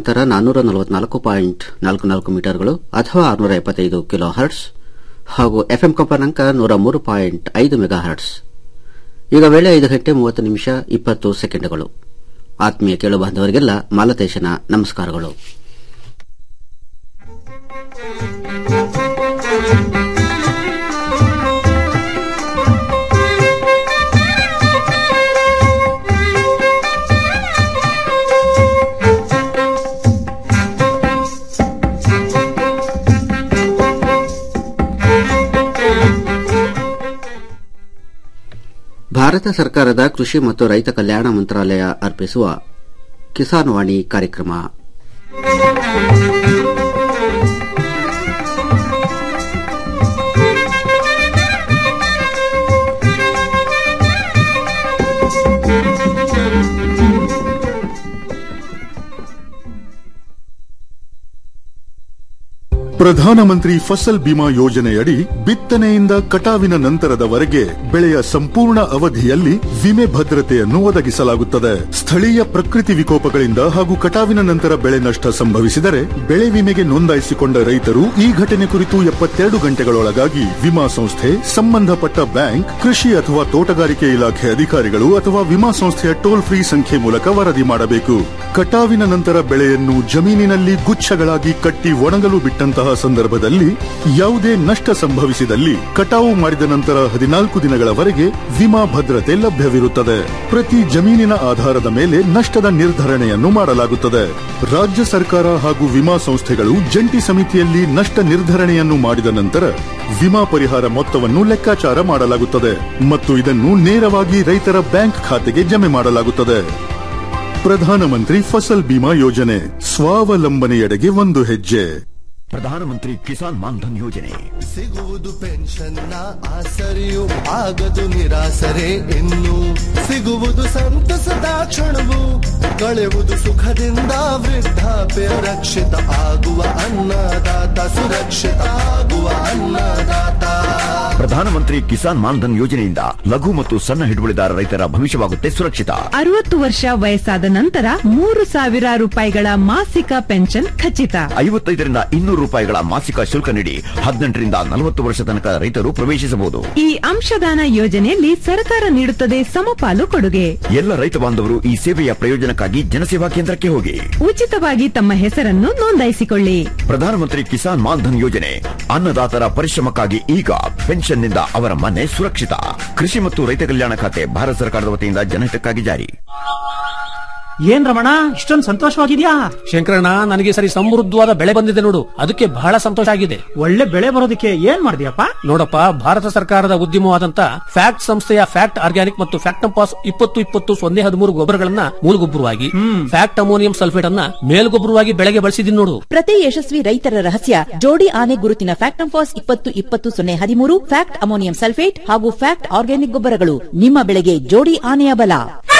ತರಂಗಾಂತರ ನಾನ್ನೂರ ನಲವತ್ನಾಲ್ಕು ಪಾಯಿಂಟ್ ನಾಲ್ಕು ನಾಲ್ಕು ಮೀಟರ್ಗಳು ಅಥವಾ ಆರುನೂರ ಎಪ್ಪತ್ತೈದು ಕಿಲೋ ಹರ್ಟ್ಸ್ ಹಾಗೂ ಎಫ್ಎಂ ಕಂಪನಾಂಕ ನೂರ ಮೂರು ಪಾಯಿಂಟ್ ಐದು ಮೆಗಾ ಹರ್ಟ್ಸ್ ಈಗ ವೇಳೆ ಐದು ಗಂಟೆ ಮೂವತ್ತು ನಿಮಿಷ ಇಪ್ಪತ್ತು ಸೆಕೆಂಡ್ಗಳು ಆತ್ಮೀಯ ಕೇಳು ಬಾಂಧವರಿಗೆಲ್ಲ ಮಾಲತೇಶನ ನಮಸ್ಕಾರಗಳು ಭಾರತ ಸರ್ಕಾರದ ಕೃಷಿ ಮತ್ತು ರೈತ ಕಲ್ಯಾಣ ಮಂತ್ರಾಲಯ ಅರ್ಪಿಸುವ ಕಿಸಾನ್ ವಾಣಿ ಕಾರ್ಯಕ್ರಮ ಪ್ರಧಾನಮಂತ್ರಿ ಫಸಲ್ ಬಿಮಾ ಯೋಜನೆಯಡಿ ಬಿತ್ತನೆಯಿಂದ ಕಟಾವಿನ ನಂತರದವರೆಗೆ ಬೆಳೆಯ ಸಂಪೂರ್ಣ ಅವಧಿಯಲ್ಲಿ ವಿಮೆ ಭದ್ರತೆಯನ್ನು ಒದಗಿಸಲಾಗುತ್ತದೆ ಸ್ಥಳೀಯ ಪ್ರಕೃತಿ ವಿಕೋಪಗಳಿಂದ ಹಾಗೂ ಕಟಾವಿನ ನಂತರ ಬೆಳೆ ನಷ್ಟ ಸಂಭವಿಸಿದರೆ ಬೆಳೆ ವಿಮೆಗೆ ನೋಂದಾಯಿಸಿಕೊಂಡ ರೈತರು ಈ ಘಟನೆ ಕುರಿತು ಎಪ್ಪತ್ತೆರಡು ಗಂಟೆಗಳೊಳಗಾಗಿ ವಿಮಾ ಸಂಸ್ಥೆ ಸಂಬಂಧಪಟ್ಟ ಬ್ಯಾಂಕ್ ಕೃಷಿ ಅಥವಾ ತೋಟಗಾರಿಕೆ ಇಲಾಖೆ ಅಧಿಕಾರಿಗಳು ಅಥವಾ ವಿಮಾ ಸಂಸ್ಥೆಯ ಟೋಲ್ ಫ್ರೀ ಸಂಖ್ಯೆ ಮೂಲಕ ವರದಿ ಮಾಡಬೇಕು ಕಟಾವಿನ ನಂತರ ಬೆಳೆಯನ್ನು ಜಮೀನಿನಲ್ಲಿ ಗುಚ್ಛಗಳಾಗಿ ಕಟ್ಟಿ ಒಣಗಲು ಬಿಟ್ಟಂತಹ ಸಂದರ್ಭದಲ್ಲಿ ಯಾವುದೇ ನಷ್ಟ ಸಂಭವಿಸಿದಲ್ಲಿ ಕಟಾವು ಮಾಡಿದ ನಂತರ ಹದಿನಾಲ್ಕು ದಿನಗಳವರೆಗೆ ವಿಮಾ ಭದ್ರತೆ ಲಭ್ಯವಿರುತ್ತದೆ ಪ್ರತಿ ಜಮೀನಿನ ಆಧಾರದ ಮೇಲೆ ನಷ್ಟದ ನಿರ್ಧರಣೆಯನ್ನು ಮಾಡಲಾಗುತ್ತದೆ ರಾಜ್ಯ ಸರ್ಕಾರ ಹಾಗೂ ವಿಮಾ ಸಂಸ್ಥೆಗಳು ಜಂಟಿ ಸಮಿತಿಯಲ್ಲಿ ನಷ್ಟ ನಿರ್ಧರಣೆಯನ್ನು ಮಾಡಿದ ನಂತರ ವಿಮಾ ಪರಿಹಾರ ಮೊತ್ತವನ್ನು ಲೆಕ್ಕಾಚಾರ ಮಾಡಲಾಗುತ್ತದೆ ಮತ್ತು ಇದನ್ನು ನೇರವಾಗಿ ರೈತರ ಬ್ಯಾಂಕ್ ಖಾತೆಗೆ ಜಮೆ ಮಾಡಲಾಗುತ್ತದೆ ಪ್ರಧಾನಮಂತ್ರಿ ಫಸಲ್ ಬಿಮಾ ಯೋಜನೆ ಸ್ವಾವಲಂಬನೆಯೆಡೆಗೆ ಒಂದು ಹೆಜ್ಜೆ ಪ್ರಧಾನಮಂತ್ರಿ ಕಿಸಾನ್ ಮಾನ್ಧನ್ ಯೋಜನೆ ಸಿಗುವುದು ಪೆನ್ಷನ್ನ ಆಸರೆಯು ಆಗದು ನಿರಾಸರೆ ಇನ್ನು ಸಿಗುವುದು ಸಂತಸದ ಕ್ಷಣವು ಕಳೆಯುವುದು ಸುಖದಿಂದ ವೃದ್ಧಾಪ್ಯ ರಕ್ಷಿತ ಆಗುವ ಅನ್ನದಾತ ಸುರಕ್ಷಿತ ಆಗುವ ಅನ್ನದಾತ ಪ್ರಧಾನಮಂತ್ರಿ ಕಿಸಾನ್ ಮಾನ್ಧನ್ ಯೋಜನೆಯಿಂದ ಲಘು ಮತ್ತು ಸಣ್ಣ ಹಿಡುವಳಿದಾರ ರೈತರ ಭವಿಷ್ಯವಾಗುತ್ತೆ ಸುರಕ್ಷಿತ ಅರವತ್ತು ವರ್ಷ ವಯಸ್ಸಾದ ನಂತರ ಮೂರು ಸಾವಿರ ರೂಪಾಯಿಗಳ ಮಾಸಿಕ ಪೆನ್ಷನ್ ಖಚಿತ ಐವತ್ತೈದರಿಂದ ಇನ್ನೂರು ರೂಪಾಯಿಗಳ ಮಾಸಿಕ ಶುಲ್ಕ ನೀಡಿ ಹದಿನೆಂಟರಿಂದ ನಲವತ್ತು ವರ್ಷ ತನಕ ರೈತರು ಪ್ರವೇಶಿಸಬಹುದು ಈ ಅಂಶದಾನ ಯೋಜನೆಯಲ್ಲಿ ಸರ್ಕಾರ ನೀಡುತ್ತದೆ ಸಮಪಾಲು ಕೊಡುಗೆ ಎಲ್ಲ ರೈತ ಬಾಂಧವರು ಈ ಸೇವೆಯ ಪ್ರಯೋಜನಕ್ಕಾಗಿ ಜನಸೇವಾ ಕೇಂದ್ರಕ್ಕೆ ಹೋಗಿ ಉಚಿತವಾಗಿ ತಮ್ಮ ಹೆಸರನ್ನು ನೋಂದಾಯಿಸಿಕೊಳ್ಳಿ ಪ್ರಧಾನಮಂತ್ರಿ ಕಿಸಾನ್ ಮಾನ್ಧನ್ ಯೋಜನೆ ಅನ್ನದಾತರ ಪರಿಶ್ರಮಕ್ಕಾಗಿ ಈಗ ಪೆನ್ಷನ್ನಿಂದ ಅವರ ಮನೆ ಸುರಕ್ಷಿತ ಕೃಷಿ ಮತ್ತು ರೈತ ಕಲ್ಯಾಣ ಖಾತೆ ಭಾರತ ಸರ್ಕಾರದ ವತಿಯಿಂದ ಜನಹಿತಕ್ಕಾಗಿ ಜಾರಿ ಏನ್ ರಮಣ ಇಷ್ಟೊಂದು ಸಂತೋಷವಾಗಿದ್ಯಾ ಶಂಕರಣ್ಣ ನನಗೆ ಸರಿ ಸಮೃದ್ಧವಾದ ಬೆಳೆ ಬಂದಿದೆ ನೋಡು ಅದಕ್ಕೆ ಬಹಳ ಸಂತೋಷ ಆಗಿದೆ ಒಳ್ಳೆ ಬೆಳೆ ಬರೋದಕ್ಕೆ ಏನ್ ಮಾಡಿದ್ಯಪ್ಪ ನೋಡಪ್ಪ ಭಾರತ ಸರ್ಕಾರದ ಉದ್ಯಮವಾದಂತ ಫ್ಯಾಕ್ಟ್ ಸಂಸ್ಥೆಯ ಫ್ಯಾಕ್ಟ್ ಆರ್ಗ್ಯಾನಿಕ್ ಮತ್ತು ಫ್ಯಾಕ್ಟಂಪಾಸ್ ಇಪ್ಪತ್ತು ಇಪ್ಪತ್ತು ಸೊನ್ನೆ ಹದಿಮೂರು ಗೊಬ್ಬರಗಳನ್ನ ಮೂಲಗೊಬ್ಬರವಾಗಿ ಫ್ಯಾಕ್ಟ್ ಅಮೋನಿಯಂ ಸಲ್ಫೇಟ್ ಅನ್ನ ಮೇಲ್ಗೊಬ್ಬರವಾಗಿ ಬೆಳೆಗೆ ಬಳಸಿದೀನಿ ನೋಡು ಪ್ರತಿ ಯಶಸ್ವಿ ರೈತರ ರಹಸ್ಯ ಜೋಡಿ ಆನೆ ಗುರುತಿನ ಫ್ಯಾಕ್ಟ್ ಫಾಸ್ ಇಪ್ಪತ್ತು ಇಪ್ಪತ್ತು ಸೊನ್ನೆ ಹದಿಮೂರು ಫ್ಯಾಕ್ಟ್ ಅಮೋನಿಯಂ ಸಲ್ಫೇಟ್ ಹಾಗೂ ಫ್ಯಾಕ್ಟ್ ಆರ್ಗ್ಯಾನಿಕ್ ಗೊಬ್ಬರಗಳು ನಿಮ್ಮ ಬೆಳೆಗೆ ಜೋಡಿ ಆನೆಯ ಬಲ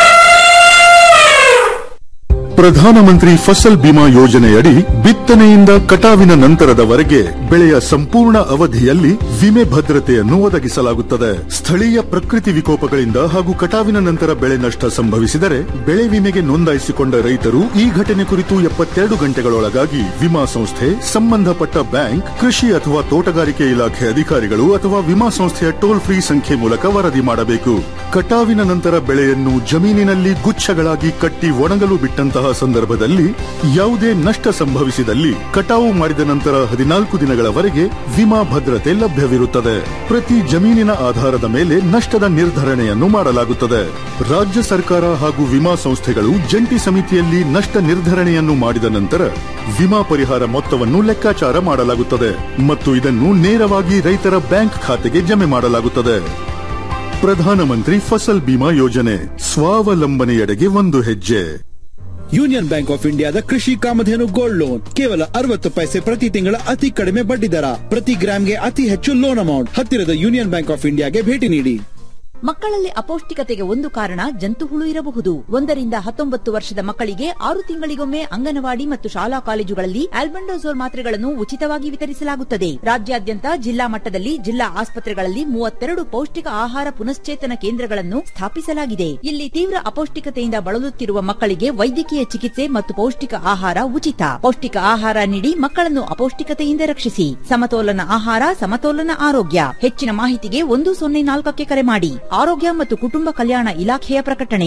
ಪ್ರಧಾನಮಂತ್ರಿ ಫಸಲ್ ಬಿಮಾ ಯೋಜನೆಯಡಿ ಬಿತ್ತನೆಯಿಂದ ಕಟಾವಿನ ನಂತರದವರೆಗೆ ಬೆಳೆಯ ಸಂಪೂರ್ಣ ಅವಧಿಯಲ್ಲಿ ವಿಮೆ ಭದ್ರತೆಯನ್ನು ಒದಗಿಸಲಾಗುತ್ತದೆ ಸ್ಥಳೀಯ ಪ್ರಕೃತಿ ವಿಕೋಪಗಳಿಂದ ಹಾಗೂ ಕಟಾವಿನ ನಂತರ ಬೆಳೆ ನಷ್ಟ ಸಂಭವಿಸಿದರೆ ಬೆಳೆ ವಿಮೆಗೆ ನೋಂದಾಯಿಸಿಕೊಂಡ ರೈತರು ಈ ಘಟನೆ ಕುರಿತು ಎಪ್ಪತ್ತೆರಡು ಗಂಟೆಗಳೊಳಗಾಗಿ ವಿಮಾ ಸಂಸ್ಥೆ ಸಂಬಂಧಪಟ್ಟ ಬ್ಯಾಂಕ್ ಕೃಷಿ ಅಥವಾ ತೋಟಗಾರಿಕೆ ಇಲಾಖೆ ಅಧಿಕಾರಿಗಳು ಅಥವಾ ವಿಮಾ ಸಂಸ್ಥೆಯ ಟೋಲ್ ಫ್ರೀ ಸಂಖ್ಯೆ ಮೂಲಕ ವರದಿ ಮಾಡಬೇಕು ಕಟಾವಿನ ನಂತರ ಬೆಳೆಯನ್ನು ಜಮೀನಿನಲ್ಲಿ ಗುಚ್ಛಗಳಾಗಿ ಕಟ್ಟಿ ಒಣಗಲು ಬಿಟ್ಟಂತಹ ಸಂದರ್ಭದಲ್ಲಿ ಯಾವುದೇ ನಷ್ಟ ಸಂಭವಿಸಿದಲ್ಲಿ ಕಟಾವು ಮಾಡಿದ ನಂತರ ಹದಿನಾಲ್ಕು ದಿನಗಳವರೆಗೆ ವಿಮಾ ಭದ್ರತೆ ಲಭ್ಯವಿರುತ್ತದೆ ಪ್ರತಿ ಜಮೀನಿನ ಆಧಾರದ ಮೇಲೆ ನಷ್ಟದ ನಿರ್ಧರಣೆಯನ್ನು ಮಾಡಲಾಗುತ್ತದೆ ರಾಜ್ಯ ಸರ್ಕಾರ ಹಾಗೂ ವಿಮಾ ಸಂಸ್ಥೆಗಳು ಜಂಟಿ ಸಮಿತಿಯಲ್ಲಿ ನಷ್ಟ ನಿರ್ಧರಣೆಯನ್ನು ಮಾಡಿದ ನಂತರ ವಿಮಾ ಪರಿಹಾರ ಮೊತ್ತವನ್ನು ಲೆಕ್ಕಾಚಾರ ಮಾಡಲಾಗುತ್ತದೆ ಮತ್ತು ಇದನ್ನು ನೇರವಾಗಿ ರೈತರ ಬ್ಯಾಂಕ್ ಖಾತೆಗೆ ಜಮೆ ಮಾಡಲಾಗುತ್ತದೆ ಪ್ರಧಾನಮಂತ್ರಿ ಫಸಲ್ ಬಿಮಾ ಯೋಜನೆ ಸ್ವಾವಲಂಬನೆಯೆಡೆಗೆ ಒಂದು ಹೆಜ್ಜೆ ಯೂನಿಯನ್ ಬ್ಯಾಂಕ್ ಆಫ್ ಇಂಡಿಯಾದ ಕೃಷಿ ಕಾಮಧೇನು ಗೋಲ್ಡ್ ಲೋನ್ ಕೇವಲ ಅರವತ್ತು ಪೈಸೆ ಪ್ರತಿ ತಿಂಗಳ ಅತಿ ಕಡಿಮೆ ಬಡ್ಡಿ ದರ ಪ್ರತಿ ಗ್ರಾಮ್ಗೆ ಅತಿ ಹೆಚ್ಚು ಲೋನ್ ಅಮೌಂಟ್ ಹತ್ತಿರದ ಯೂನಿಯನ್ ಬ್ಯಾಂಕ್ ಆಫ್ ಇಂಡಿಯಾಗೆ ಭೇಟಿ ನೀಡಿ ಮಕ್ಕಳಲ್ಲಿ ಅಪೌಷ್ಟಿಕತೆಗೆ ಒಂದು ಕಾರಣ ಜಂತು ಹುಳು ಇರಬಹುದು ಒಂದರಿಂದ ಹತ್ತೊಂಬತ್ತು ವರ್ಷದ ಮಕ್ಕಳಿಗೆ ಆರು ತಿಂಗಳಿಗೊಮ್ಮೆ ಅಂಗನವಾಡಿ ಮತ್ತು ಶಾಲಾ ಕಾಲೇಜುಗಳಲ್ಲಿ ಆಲ್ಬೆಂಡೋಸೋಲ್ ಮಾತ್ರೆಗಳನ್ನು ಉಚಿತವಾಗಿ ವಿತರಿಸಲಾಗುತ್ತದೆ ರಾಜ್ಯಾದ್ಯಂತ ಜಿಲ್ಲಾ ಮಟ್ಟದಲ್ಲಿ ಜಿಲ್ಲಾ ಆಸ್ಪತ್ರೆಗಳಲ್ಲಿ ಮೂವತ್ತೆರಡು ಪೌಷ್ಟಿಕ ಆಹಾರ ಪುನಶ್ಚೇತನ ಕೇಂದ್ರಗಳನ್ನು ಸ್ಥಾಪಿಸಲಾಗಿದೆ ಇಲ್ಲಿ ತೀವ್ರ ಅಪೌಷ್ಟಿಕತೆಯಿಂದ ಬಳಲುತ್ತಿರುವ ಮಕ್ಕಳಿಗೆ ವೈದ್ಯಕೀಯ ಚಿಕಿತ್ಸೆ ಮತ್ತು ಪೌಷ್ಟಿಕ ಆಹಾರ ಉಚಿತ ಪೌಷ್ಟಿಕ ಆಹಾರ ನೀಡಿ ಮಕ್ಕಳನ್ನು ಅಪೌಷ್ಟಿಕತೆಯಿಂದ ರಕ್ಷಿಸಿ ಸಮತೋಲನ ಆಹಾರ ಸಮತೋಲನ ಆರೋಗ್ಯ ಹೆಚ್ಚಿನ ಮಾಹಿತಿಗೆ ಒಂದು ಸೊನ್ನೆ ನಾಲ್ಕಕ್ಕೆ ಕರೆ ಮಾಡಿ ಆರೋಗ್ಯ ಮತ್ತು ಕುಟುಂಬ ಕಲ್ಯಾಣ ಇಲಾಖೆಯ ಪ್ರಕಟಣೆ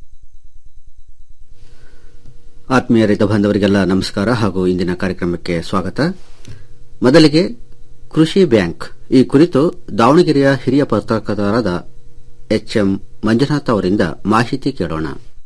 ಆತ್ಮೀಯ ರೈತ ಬಾಂಧವರಿಗೆಲ್ಲ ನಮಸ್ಕಾರ ಹಾಗೂ ಇಂದಿನ ಕಾರ್ಯಕ್ರಮಕ್ಕೆ ಸ್ವಾಗತ ಮೊದಲಿಗೆ ಕೃಷಿ ಬ್ಯಾಂಕ್ ಈ ಕುರಿತು ದಾವಣಗೆರೆಯ ಹಿರಿಯ ಪತ್ರಕರ್ತರಾದ ಎಚ್ಎಂ ಮಂಜುನಾಥ್ ಅವರಿಂದ ಮಾಹಿತಿ ಕೇಳೋಣ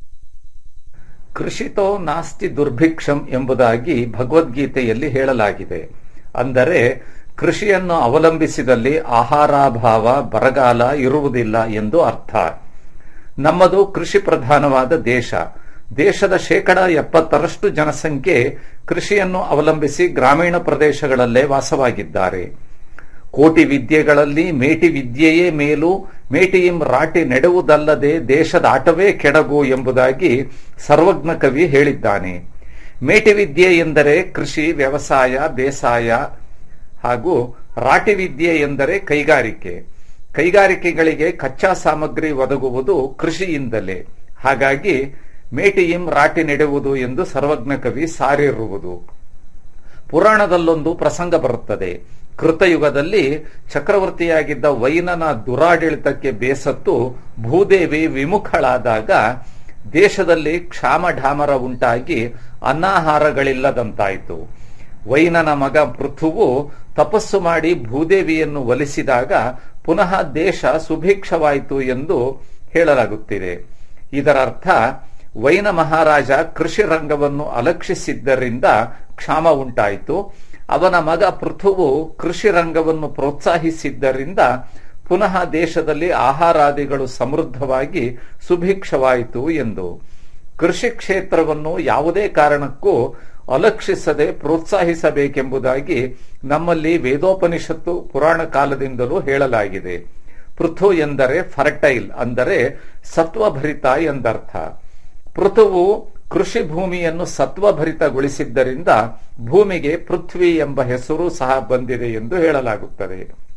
ಕೃಷಿತೋ ನಾಸ್ತಿ ದುರ್ಭಿಕ್ಷಂ ಎಂಬುದಾಗಿ ಭಗವದ್ಗೀತೆಯಲ್ಲಿ ಹೇಳಲಾಗಿದೆ ಅಂದರೆ ಕೃಷಿಯನ್ನು ಅವಲಂಬಿಸಿದಲ್ಲಿ ಆಹಾರಾಭಾವ ಬರಗಾಲ ಇರುವುದಿಲ್ಲ ಎಂದು ಅರ್ಥ ನಮ್ಮದು ಕೃಷಿ ಪ್ರಧಾನವಾದ ದೇಶ ದೇಶದ ಶೇಕಡ ಎಪ್ಪತ್ತರಷ್ಟು ಜನಸಂಖ್ಯೆ ಕೃಷಿಯನ್ನು ಅವಲಂಬಿಸಿ ಗ್ರಾಮೀಣ ಪ್ರದೇಶಗಳಲ್ಲೇ ವಾಸವಾಗಿದ್ದಾರೆ ಕೋಟಿ ವಿದ್ಯೆಗಳಲ್ಲಿ ಮೇಟಿ ವಿದ್ಯೆಯೇ ಮೇಲು ಮೇಟಿಯಿಂ ರಾಟಿ ನೆಡುವುದಲ್ಲದೆ ದೇಶದ ಆಟವೇ ಕೆಡಗು ಎಂಬುದಾಗಿ ಸರ್ವಜ್ಞ ಕವಿ ಹೇಳಿದ್ದಾನೆ ಮೇಟಿ ವಿದ್ಯೆ ಎಂದರೆ ಕೃಷಿ ವ್ಯವಸಾಯ ಬೇಸಾಯ ಹಾಗೂ ರಾಟಿ ವಿದ್ಯೆ ಎಂದರೆ ಕೈಗಾರಿಕೆ ಕೈಗಾರಿಕೆಗಳಿಗೆ ಕಚ್ಚಾ ಸಾಮಗ್ರಿ ಒದಗುವುದು ಕೃಷಿಯಿಂದಲೇ ಹಾಗಾಗಿ ಮೇಟಿಯಿಂ ರಾಟಿ ನೆಡುವುದು ಎಂದು ಸರ್ವಜ್ಞ ಕವಿ ಸಾರಿರುವುದು ಪುರಾಣದಲ್ಲೊಂದು ಪ್ರಸಂಗ ಬರುತ್ತದೆ ಕೃತಯುಗದಲ್ಲಿ ಚಕ್ರವರ್ತಿಯಾಗಿದ್ದ ವೈನನ ದುರಾಡಳಿತಕ್ಕೆ ಬೇಸತ್ತು ಭೂದೇವಿ ವಿಮುಖಳಾದಾಗ ದೇಶದಲ್ಲಿ ಕ್ಷಾಮಢಾಮರ ಉಂಟಾಗಿ ಅನ್ನಾಹಾರಗಳಿಲ್ಲದಂತಾಯಿತು ವೈನನ ಮಗ ಪೃಥುವು ತಪಸ್ಸು ಮಾಡಿ ಭೂದೇವಿಯನ್ನು ಒಲಿಸಿದಾಗ ಪುನಃ ದೇಶ ಸುಭಿಕ್ಷವಾಯಿತು ಎಂದು ಹೇಳಲಾಗುತ್ತಿದೆ ಇದರರ್ಥ ವೈನ ಮಹಾರಾಜ ಕೃಷಿ ರಂಗವನ್ನು ಅಲಕ್ಷಿಸಿದ್ದರಿಂದ ಕ್ಷಾಮ ಉಂಟಾಯಿತು ಅವನ ಮಗ ಪೃಥುವು ಕೃಷಿ ರಂಗವನ್ನು ಪ್ರೋತ್ಸಾಹಿಸಿದ್ದರಿಂದ ಪುನಃ ದೇಶದಲ್ಲಿ ಆಹಾರಾದಿಗಳು ಸಮೃದ್ಧವಾಗಿ ಸುಭಿಕ್ಷವಾಯಿತು ಎಂದು ಕೃಷಿ ಕ್ಷೇತ್ರವನ್ನು ಯಾವುದೇ ಕಾರಣಕ್ಕೂ ಅಲಕ್ಷಿಸದೆ ಪ್ರೋತ್ಸಾಹಿಸಬೇಕೆಂಬುದಾಗಿ ನಮ್ಮಲ್ಲಿ ವೇದೋಪನಿಷತ್ತು ಪುರಾಣ ಕಾಲದಿಂದಲೂ ಹೇಳಲಾಗಿದೆ ಪೃಥು ಎಂದರೆ ಫರ್ಟೈಲ್ ಅಂದರೆ ಸತ್ವಭರಿತ ಎಂದರ್ಥ ಪೃಥುವು ಕೃಷಿ ಭೂಮಿಯನ್ನು ಸತ್ವಭರಿತಗೊಳಿಸಿದ್ದರಿಂದ ಭೂಮಿಗೆ ಪೃಥ್ವಿ ಎಂಬ ಹೆಸರು ಸಹ ಬಂದಿದೆ ಎಂದು ಹೇಳಲಾಗುತ್ತದೆ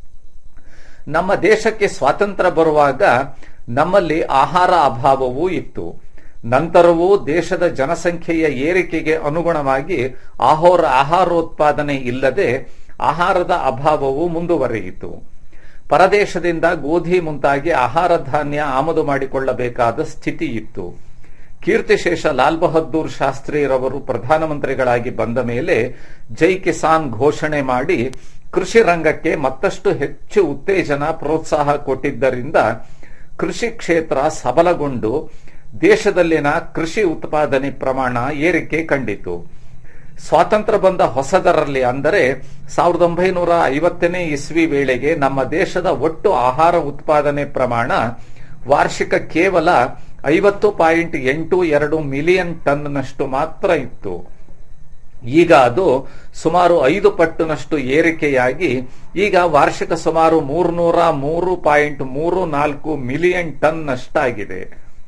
ನಮ್ಮ ದೇಶಕ್ಕೆ ಸ್ವಾತಂತ್ರ್ಯ ಬರುವಾಗ ನಮ್ಮಲ್ಲಿ ಆಹಾರ ಅಭಾವವೂ ಇತ್ತು ನಂತರವೂ ದೇಶದ ಜನಸಂಖ್ಯೆಯ ಏರಿಕೆಗೆ ಅನುಗುಣವಾಗಿ ಆಹೋರ ಆಹಾರೋತ್ಪಾದನೆ ಇಲ್ಲದೆ ಆಹಾರದ ಅಭಾವವು ಮುಂದುವರೆಯಿತು ಪರದೇಶದಿಂದ ಗೋಧಿ ಮುಂತಾಗಿ ಆಹಾರ ಧಾನ್ಯ ಆಮದು ಮಾಡಿಕೊಳ್ಳಬೇಕಾದ ಸ್ಥಿತಿ ಇತ್ತು ಕೀರ್ತಿಶೇಷ ಲಾಲ್ ಬಹದ್ದೂರ್ ಶಾಸ್ತ್ರಿರವರು ಪ್ರಧಾನಮಂತ್ರಿಗಳಾಗಿ ಬಂದ ಮೇಲೆ ಜೈ ಕಿಸಾನ್ ಘೋಷಣೆ ಮಾಡಿ ಕೃಷಿ ರಂಗಕ್ಕೆ ಮತ್ತಷ್ಟು ಹೆಚ್ಚು ಉತ್ತೇಜನ ಪ್ರೋತ್ಸಾಹ ಕೊಟ್ಟಿದ್ದರಿಂದ ಕೃಷಿ ಕ್ಷೇತ್ರ ಸಬಲಗೊಂಡು ದೇಶದಲ್ಲಿನ ಕೃಷಿ ಉತ್ಪಾದನೆ ಪ್ರಮಾಣ ಏರಿಕೆ ಕಂಡಿತು ಸ್ವಾತಂತ್ರ್ಯ ಬಂದ ಹೊಸದರಲ್ಲಿ ಅಂದರೆ ಸಾವಿರದ ಒಂಬೈನೂರ ಐವತ್ತನೇ ಇಸ್ವಿ ವೇಳೆಗೆ ನಮ್ಮ ದೇಶದ ಒಟ್ಟು ಆಹಾರ ಉತ್ಪಾದನೆ ಪ್ರಮಾಣ ವಾರ್ಷಿಕ ಕೇವಲ ಐವತ್ತು ಪಾಯಿಂಟ್ ಎಂಟು ಎರಡು ಮಿಲಿಯನ್ ಟನ್ನಷ್ಟು ಮಾತ್ರ ಇತ್ತು ಈಗ ಅದು ಸುಮಾರು ಐದು ಪಟ್ಟಿನಷ್ಟು ಏರಿಕೆಯಾಗಿ ಈಗ ವಾರ್ಷಿಕ ಸುಮಾರು ಮೂರ್ನೂರ ಮೂರು ಪಾಯಿಂಟ್ ಮೂರು ನಾಲ್ಕು ಮಿಲಿಯನ್ ಟನ್ ನಷ್ಟಾಗಿದೆ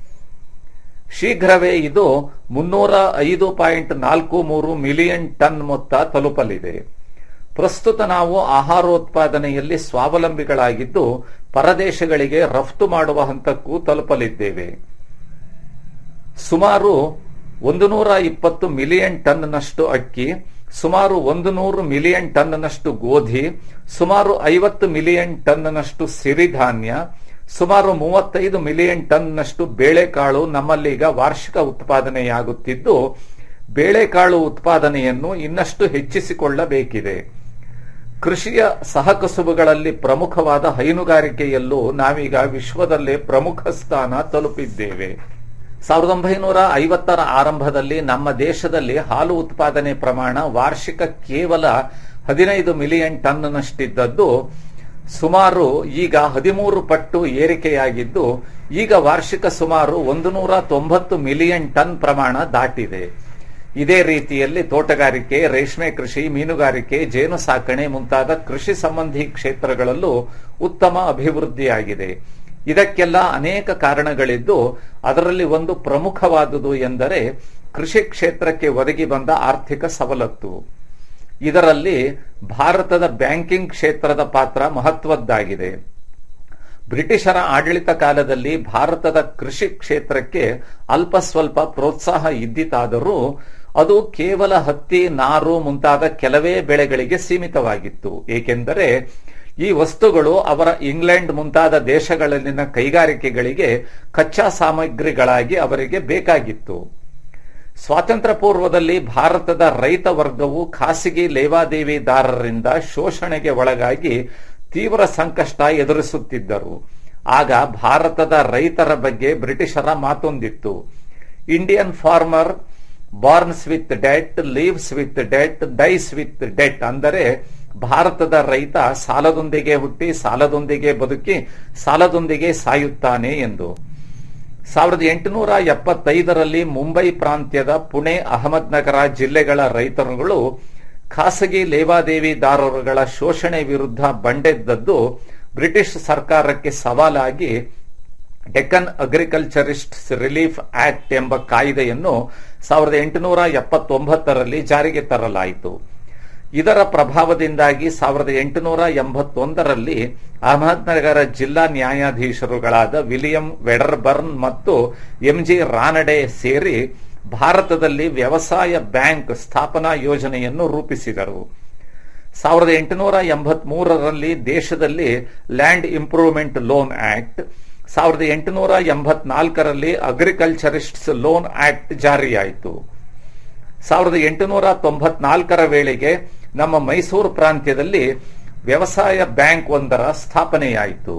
ಶೀಘ್ರವೇ ಇದು ಮುನ್ನೂರ ಐದು ಪಾಯಿಂಟ್ ನಾಲ್ಕು ಮೂರು ಮಿಲಿಯನ್ ಟನ್ ಮೊತ್ತ ತಲುಪಲಿದೆ ಪ್ರಸ್ತುತ ನಾವು ಆಹಾರೋತ್ಪಾದನೆಯಲ್ಲಿ ಸ್ವಾವಲಂಬಿಗಳಾಗಿದ್ದು ಪರದೇಶಗಳಿಗೆ ರಫ್ತು ಮಾಡುವ ಹಂತಕ್ಕೂ ತಲುಪಲಿದ್ದೇವೆ ಸುಮಾರು ಒಂದು ನೂರ ಇಪ್ಪತ್ತು ಮಿಲಿಯನ್ ಟನ್ನಷ್ಟು ಅಕ್ಕಿ ಸುಮಾರು ಒಂದು ನೂರು ಮಿಲಿಯನ್ ಟನ್ನಷ್ಟು ಗೋಧಿ ಸುಮಾರು ಐವತ್ತು ಮಿಲಿಯನ್ ಟನ್ನಷ್ಟು ಸಿರಿಧಾನ್ಯ ಸುಮಾರು ಮೂವತ್ತೈದು ಮಿಲಿಯನ್ ಟನ್ನಷ್ಟು ಬೇಳೆಕಾಳು ನಮ್ಮಲ್ಲೀಗ ವಾರ್ಷಿಕ ಉತ್ಪಾದನೆಯಾಗುತ್ತಿದ್ದು ಬೇಳೆಕಾಳು ಉತ್ಪಾದನೆಯನ್ನು ಇನ್ನಷ್ಟು ಹೆಚ್ಚಿಸಿಕೊಳ್ಳಬೇಕಿದೆ ಕೃಷಿಯ ಸಹಕಸುಬುಗಳಲ್ಲಿ ಪ್ರಮುಖವಾದ ಹೈನುಗಾರಿಕೆಯಲ್ಲೂ ನಾವೀಗ ವಿಶ್ವದಲ್ಲೇ ಪ್ರಮುಖ ಸ್ಥಾನ ತಲುಪಿದ್ದೇವೆ ಸಾವಿರದ ಒಂಬೈನೂರ ಐವತ್ತರ ಆರಂಭದಲ್ಲಿ ನಮ್ಮ ದೇಶದಲ್ಲಿ ಹಾಲು ಉತ್ಪಾದನೆ ಪ್ರಮಾಣ ವಾರ್ಷಿಕ ಕೇವಲ ಹದಿನೈದು ಮಿಲಿಯನ್ ಟನ್ನಷ್ಟಿದ್ದದ್ದು ಸುಮಾರು ಈಗ ಹದಿಮೂರು ಪಟ್ಟು ಏರಿಕೆಯಾಗಿದ್ದು ಈಗ ವಾರ್ಷಿಕ ಸುಮಾರು ಒಂದು ನೂರ ತೊಂಬತ್ತು ಮಿಲಿಯನ್ ಟನ್ ಪ್ರಮಾಣ ದಾಟಿದೆ ಇದೇ ರೀತಿಯಲ್ಲಿ ತೋಟಗಾರಿಕೆ ರೇಷ್ಮೆ ಕೃಷಿ ಮೀನುಗಾರಿಕೆ ಜೇನು ಸಾಕಣೆ ಮುಂತಾದ ಕೃಷಿ ಸಂಬಂಧಿ ಕ್ಷೇತ್ರಗಳಲ್ಲೂ ಉತ್ತಮ ಅಭಿವೃದ್ಧಿಯಾಗಿದೆ ಇದಕ್ಕೆಲ್ಲ ಅನೇಕ ಕಾರಣಗಳಿದ್ದು ಅದರಲ್ಲಿ ಒಂದು ಪ್ರಮುಖವಾದುದು ಎಂದರೆ ಕೃಷಿ ಕ್ಷೇತ್ರಕ್ಕೆ ಒದಗಿ ಬಂದ ಆರ್ಥಿಕ ಸವಲತ್ತು ಇದರಲ್ಲಿ ಭಾರತದ ಬ್ಯಾಂಕಿಂಗ್ ಕ್ಷೇತ್ರದ ಪಾತ್ರ ಮಹತ್ವದ್ದಾಗಿದೆ ಬ್ರಿಟಿಷರ ಆಡಳಿತ ಕಾಲದಲ್ಲಿ ಭಾರತದ ಕೃಷಿ ಕ್ಷೇತ್ರಕ್ಕೆ ಅಲ್ಪ ಸ್ವಲ್ಪ ಪ್ರೋತ್ಸಾಹ ಇದ್ದಿತಾದರೂ ಅದು ಕೇವಲ ಹತ್ತಿ ನಾರು ಮುಂತಾದ ಕೆಲವೇ ಬೆಳೆಗಳಿಗೆ ಸೀಮಿತವಾಗಿತ್ತು ಏಕೆಂದರೆ ಈ ವಸ್ತುಗಳು ಅವರ ಇಂಗ್ಲೆಂಡ್ ಮುಂತಾದ ದೇಶಗಳಲ್ಲಿನ ಕೈಗಾರಿಕೆಗಳಿಗೆ ಕಚ್ಚಾ ಸಾಮಗ್ರಿಗಳಾಗಿ ಅವರಿಗೆ ಬೇಕಾಗಿತ್ತು ಸ್ವಾತಂತ್ರ್ಯ ಪೂರ್ವದಲ್ಲಿ ಭಾರತದ ರೈತ ವರ್ಗವು ಖಾಸಗಿ ಲೇವಾದೇವಿದಾರರಿಂದ ಶೋಷಣೆಗೆ ಒಳಗಾಗಿ ತೀವ್ರ ಸಂಕಷ್ಟ ಎದುರಿಸುತ್ತಿದ್ದರು ಆಗ ಭಾರತದ ರೈತರ ಬಗ್ಗೆ ಬ್ರಿಟಿಷರ ಮಾತೊಂದಿತ್ತು Indian farmer borns with debt lives with debt dies with debt ಅಂದರೆ ಭಾರತದ ರೈತ ಸಾಲದೊಂದಿಗೆ ಹುಟ್ಟಿ ಸಾಲದೊಂದಿಗೆ ಬದುಕಿ ಸಾಲದೊಂದಿಗೆ ಸಾಯುತ್ತಾನೆ ಎಂದು ಸಾವಿರದ ಎಂಟುನೂರ ಎಪ್ಪತ್ತೈದರಲ್ಲಿ ಮುಂಬೈ ಪ್ರಾಂತ್ಯದ ಪುಣೆ ಅಹಮದ್ನಗರ ಜಿಲ್ಲೆಗಳ ರೈತರುಗಳು ಖಾಸಗಿ ಲೇವಾದೇವಿದಾರರುಗಳ ಶೋಷಣೆ ವಿರುದ್ಧ ಬಂಡೆದ್ದದ್ದು ಬ್ರಿಟಿಷ್ ಸರ್ಕಾರಕ್ಕೆ ಸವಾಲಾಗಿ ಡೆಕ್ಕನ್ ಅಗ್ರಿಕಲ್ಚರಿಸ್ಟ್ಸ್ ರಿಲೀಫ್ ಆಕ್ಟ್ ಎಂಬ ಕಾಯ್ದೆಯನ್ನು ಸಾವಿರದ ಎಂಟುನೂರ ಎಪ್ಪತ್ತೊಂಬತ್ತರಲ್ಲಿ ಜಾರಿಗೆ ತರಲಾಯಿತು ಇದರ ಪ್ರಭಾವದಿಂದಾಗಿ ಸಾವಿರದ ಎಂಟುನೂರ ಎಂಬತ್ತೊಂದರಲ್ಲಿ ಅಹಮದ್ನಗರ ಜಿಲ್ಲಾ ನ್ಯಾಯಾಧೀಶರುಗಳಾದ ವಿಲಿಯಂ ವೆಡರ್ಬರ್ನ್ ಮತ್ತು ಎಂಜಿ ರಾನಡೆ ಸೇರಿ ಭಾರತದಲ್ಲಿ ವ್ಯವಸಾಯ ಬ್ಯಾಂಕ್ ಸ್ಥಾಪನಾ ಯೋಜನೆಯನ್ನು ರೂಪಿಸಿದರು ಸಾವಿರದ ಎಂಟುನೂರ ಎಂಬತ್ಮೂರರಲ್ಲಿ ದೇಶದಲ್ಲಿ ಲ್ಯಾಂಡ್ ಇಂಪ್ರೂವ್ಮೆಂಟ್ ಲೋನ್ ಆಕ್ಟ್ ಸಾವಿರದ ಎಂಟುನೂರ ಎಂಬತ್ನಾಲ್ಕರಲ್ಲಿ ಅಗ್ರಿಕಲ್ಚರಿಸ್ಟ್ಸ್ ಲೋನ್ ಆಕ್ಟ್ ಜಾರಿಯಾಯಿತು ಸಾವಿರದ ಎಂಟುನೂರ ತೊಂಬತ್ನಾಲ್ಕರ ವೇಳೆಗೆ ನಮ್ಮ ಮೈಸೂರು ಪ್ರಾಂತ್ಯದಲ್ಲಿ ವ್ಯವಸಾಯ ಬ್ಯಾಂಕ್ ಒಂದರ ಸ್ಥಾಪನೆಯಾಯಿತು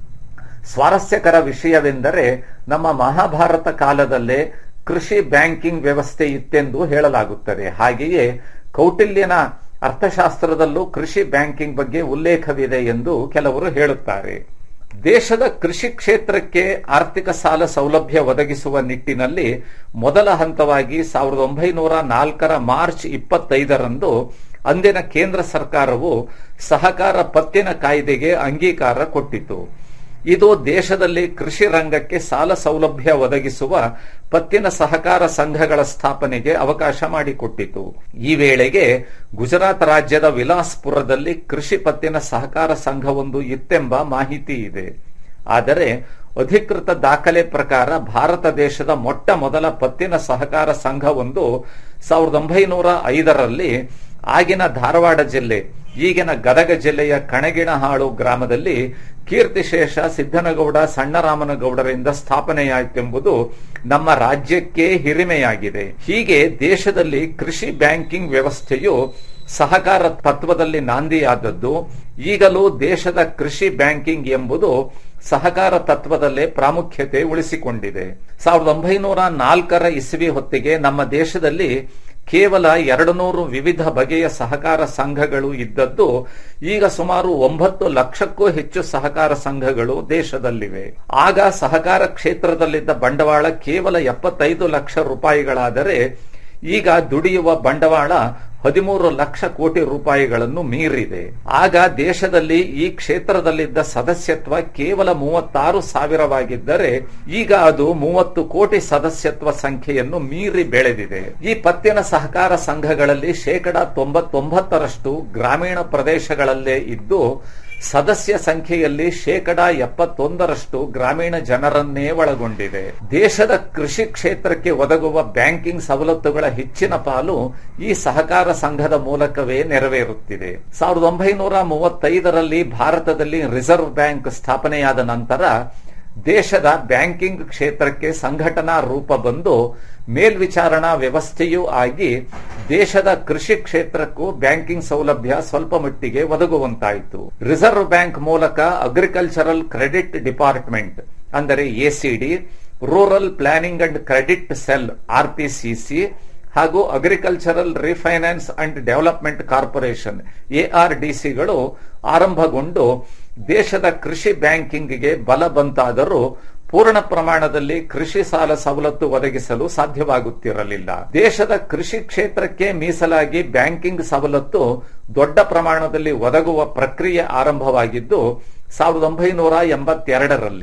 ಸ್ವಾರಸ್ಯಕರ ವಿಷಯವೆಂದರೆ ನಮ್ಮ ಮಹಾಭಾರತ ಕಾಲದಲ್ಲೇ ಕೃಷಿ ಬ್ಯಾಂಕಿಂಗ್ ವ್ಯವಸ್ಥೆ ಇತ್ತೆಂದು ಹೇಳಲಾಗುತ್ತದೆ ಹಾಗೆಯೇ ಕೌಟಿಲ್ಯನ ಅರ್ಥಶಾಸ್ತ್ರದಲ್ಲೂ ಕೃಷಿ ಬ್ಯಾಂಕಿಂಗ್ ಬಗ್ಗೆ ಉಲ್ಲೇಖವಿದೆ ಎಂದು ಕೆಲವರು ಹೇಳುತ್ತಾರೆ ದೇಶದ ಕೃಷಿ ಕ್ಷೇತ್ರಕ್ಕೆ ಆರ್ಥಿಕ ಸಾಲ ಸೌಲಭ್ಯ ಒದಗಿಸುವ ನಿಟ್ಟಿನಲ್ಲಿ ಮೊದಲ ಹಂತವಾಗಿ ಸಾವಿರದ ಒಂಬೈನೂರ ನಾಲ್ಕರ ಮಾರ್ಚ್ ಇಪ್ಪತ್ತೈದರಂದು ಅಂದಿನ ಕೇಂದ್ರ ಸರ್ಕಾರವು ಸಹಕಾರ ಪತ್ತಿನ ಕಾಯ್ದೆಗೆ ಅಂಗೀಕಾರ ಕೊಟ್ಟಿತು ಇದು ದೇಶದಲ್ಲಿ ಕೃಷಿ ರಂಗಕ್ಕೆ ಸಾಲ ಸೌಲಭ್ಯ ಒದಗಿಸುವ ಪತ್ತಿನ ಸಹಕಾರ ಸಂಘಗಳ ಸ್ಥಾಪನೆಗೆ ಅವಕಾಶ ಮಾಡಿಕೊಟ್ಟಿತು ಈ ವೇಳೆಗೆ ಗುಜರಾತ್ ರಾಜ್ಯದ ವಿಲಾಸ್ಪುರದಲ್ಲಿ ಕೃಷಿ ಪತ್ತಿನ ಸಹಕಾರ ಸಂಘವೊಂದು ಇತ್ತೆಂಬ ಮಾಹಿತಿ ಇದೆ ಆದರೆ ಅಧಿಕೃತ ದಾಖಲೆ ಪ್ರಕಾರ ಭಾರತ ದೇಶದ ಮೊಟ್ಟ ಮೊದಲ ಪತ್ತಿನ ಸಹಕಾರ ಸಂಘವೊಂದು ಸಾವಿರದ ಒಂಬೈನೂರ ಐದರಲ್ಲಿ ಆಗಿನ ಧಾರವಾಡ ಜಿಲ್ಲೆ ಈಗಿನ ಗದಗ ಜಿಲ್ಲೆಯ ಕಣಗಿಣಹಾಳು ಗ್ರಾಮದಲ್ಲಿ ಕೀರ್ತಿಶೇಷ ಸಿದ್ದನಗೌಡ ಸಣ್ಣರಾಮನಗೌಡರಿಂದ ಸ್ಥಾಪನೆಯಾಯಿತೆಂಬುದು ನಮ್ಮ ರಾಜ್ಯಕ್ಕೆ ಹಿರಿಮೆಯಾಗಿದೆ ಹೀಗೆ ದೇಶದಲ್ಲಿ ಕೃಷಿ ಬ್ಯಾಂಕಿಂಗ್ ವ್ಯವಸ್ಥೆಯು ಸಹಕಾರ ತತ್ವದಲ್ಲಿ ನಾಂದಿಯಾದದ್ದು ಈಗಲೂ ದೇಶದ ಕೃಷಿ ಬ್ಯಾಂಕಿಂಗ್ ಎಂಬುದು ಸಹಕಾರ ತತ್ವದಲ್ಲೇ ಪ್ರಾಮುಖ್ಯತೆ ಉಳಿಸಿಕೊಂಡಿದೆ ಸಾವಿರದ ಒಂಬೈನೂರ ನಾಲ್ಕರ ಇಸವಿ ಹೊತ್ತಿಗೆ ನಮ್ಮ ದೇಶದಲ್ಲಿ ಕೇವಲ ಎರಡು ನೂರು ವಿವಿಧ ಬಗೆಯ ಸಹಕಾರ ಸಂಘಗಳು ಇದ್ದದ್ದು ಈಗ ಸುಮಾರು ಒಂಬತ್ತು ಲಕ್ಷಕ್ಕೂ ಹೆಚ್ಚು ಸಹಕಾರ ಸಂಘಗಳು ದೇಶದಲ್ಲಿವೆ ಆಗ ಸಹಕಾರ ಕ್ಷೇತ್ರದಲ್ಲಿದ್ದ ಬಂಡವಾಳ ಕೇವಲ ಎಪ್ಪತ್ತೈದು ಲಕ್ಷ ರೂಪಾಯಿಗಳಾದರೆ ಈಗ ದುಡಿಯುವ ಬಂಡವಾಳ ಹದಿಮೂರು ಲಕ್ಷ ಕೋಟಿ ರೂಪಾಯಿಗಳನ್ನು ಮೀರಿದೆ ಆಗ ದೇಶದಲ್ಲಿ ಈ ಕ್ಷೇತ್ರದಲ್ಲಿದ್ದ ಸದಸ್ಯತ್ವ ಕೇವಲ ಮೂವತ್ತಾರು ಸಾವಿರವಾಗಿದ್ದರೆ ಈಗ ಅದು ಮೂವತ್ತು ಕೋಟಿ ಸದಸ್ಯತ್ವ ಸಂಖ್ಯೆಯನ್ನು ಮೀರಿ ಬೆಳೆದಿದೆ ಈ ಪತ್ತಿನ ಸಹಕಾರ ಸಂಘಗಳಲ್ಲಿ ಶೇಕಡಾ ತೊಂಬತ್ತೊಂಬತ್ತರಷ್ಟು ಗ್ರಾಮೀಣ ಪ್ರದೇಶಗಳಲ್ಲೇ ಇದ್ದು ಸದಸ್ಯ ಸಂಖ್ಯೆಯಲ್ಲಿ ಶೇಕಡಾ ಎಪ್ಪತ್ತೊಂದರಷ್ಟು ಗ್ರಾಮೀಣ ಜನರನ್ನೇ ಒಳಗೊಂಡಿದೆ ದೇಶದ ಕೃಷಿ ಕ್ಷೇತ್ರಕ್ಕೆ ಒದಗುವ ಬ್ಯಾಂಕಿಂಗ್ ಸವಲತ್ತುಗಳ ಹೆಚ್ಚಿನ ಪಾಲು ಈ ಸಹಕಾರ ಸಂಘದ ಮೂಲಕವೇ ನೆರವೇರುತ್ತಿದೆ ಸಾವಿರದ ಒಂಬೈನೂರ ಮೂವತ್ತೈದರಲ್ಲಿ ಭಾರತದಲ್ಲಿ ರಿಸರ್ವ್ ಬ್ಯಾಂಕ್ ಸ್ಥಾಪನೆಯಾದ ನಂತರ ದೇಶದ ಬ್ಯಾಂಕಿಂಗ್ ಕ್ಷೇತ್ರಕ್ಕೆ ಸಂಘಟನಾ ರೂಪ ಬಂದು ಮೇಲ್ವಿಚಾರಣಾ ವ್ಯವಸ್ಥೆಯೂ ಆಗಿ ದೇಶದ ಕೃಷಿ ಕ್ಷೇತ್ರಕ್ಕೂ ಬ್ಯಾಂಕಿಂಗ್ ಸೌಲಭ್ಯ ಸ್ವಲ್ಪ ಮಟ್ಟಿಗೆ ಒದಗುವಂತಾಯಿತು ರಿಸರ್ವ್ ಬ್ಯಾಂಕ್ ಮೂಲಕ ಅಗ್ರಿಕಲ್ಚರಲ್ ಕ್ರೆಡಿಟ್ ಡಿಪಾರ್ಟ್ಮೆಂಟ್ ಅಂದರೆ ACD rural planning and credit cell RPCC ಹಾಗೂ agricultural refinance and development corporation ಎಆರ್ಡಿಸಿಗಳು ಆರಂಭಗೊಂಡು ದೇಶದ ಕೃಷಿ ಬ್ಯಾಂಕಿಂಗ್ಗೆ ಬಲ ಬಂತಾದರೂ ಪೂರ್ಣ ಪ್ರಮಾಣದಲ್ಲಿ ಕೃಷಿ ಸಾಲ ಸವಲತ್ತು ಒದಗಿಸಲು ಸಾಧ್ಯವಾಗುತ್ತಿರಲಿಲ್ಲ ದೇಶದ ಕೃಷಿ ಕ್ಷೇತ್ರಕ್ಕೆ ಮೀಸಲಾಗಿ ಬ್ಯಾಂಕಿಂಗ್ ಸವಲತ್ತು ದೊಡ್ಡ ಪ್ರಮಾಣದಲ್ಲಿ ಒದಗುವ ಪ್ರಕ್ರಿಯೆ ಆರಂಭವಾಗಿದ್ದು ಸಾವಿರದ ಒಂಬೈನೂರ ಎಂಬತ್ತೆರಡರಲ್ಲಿ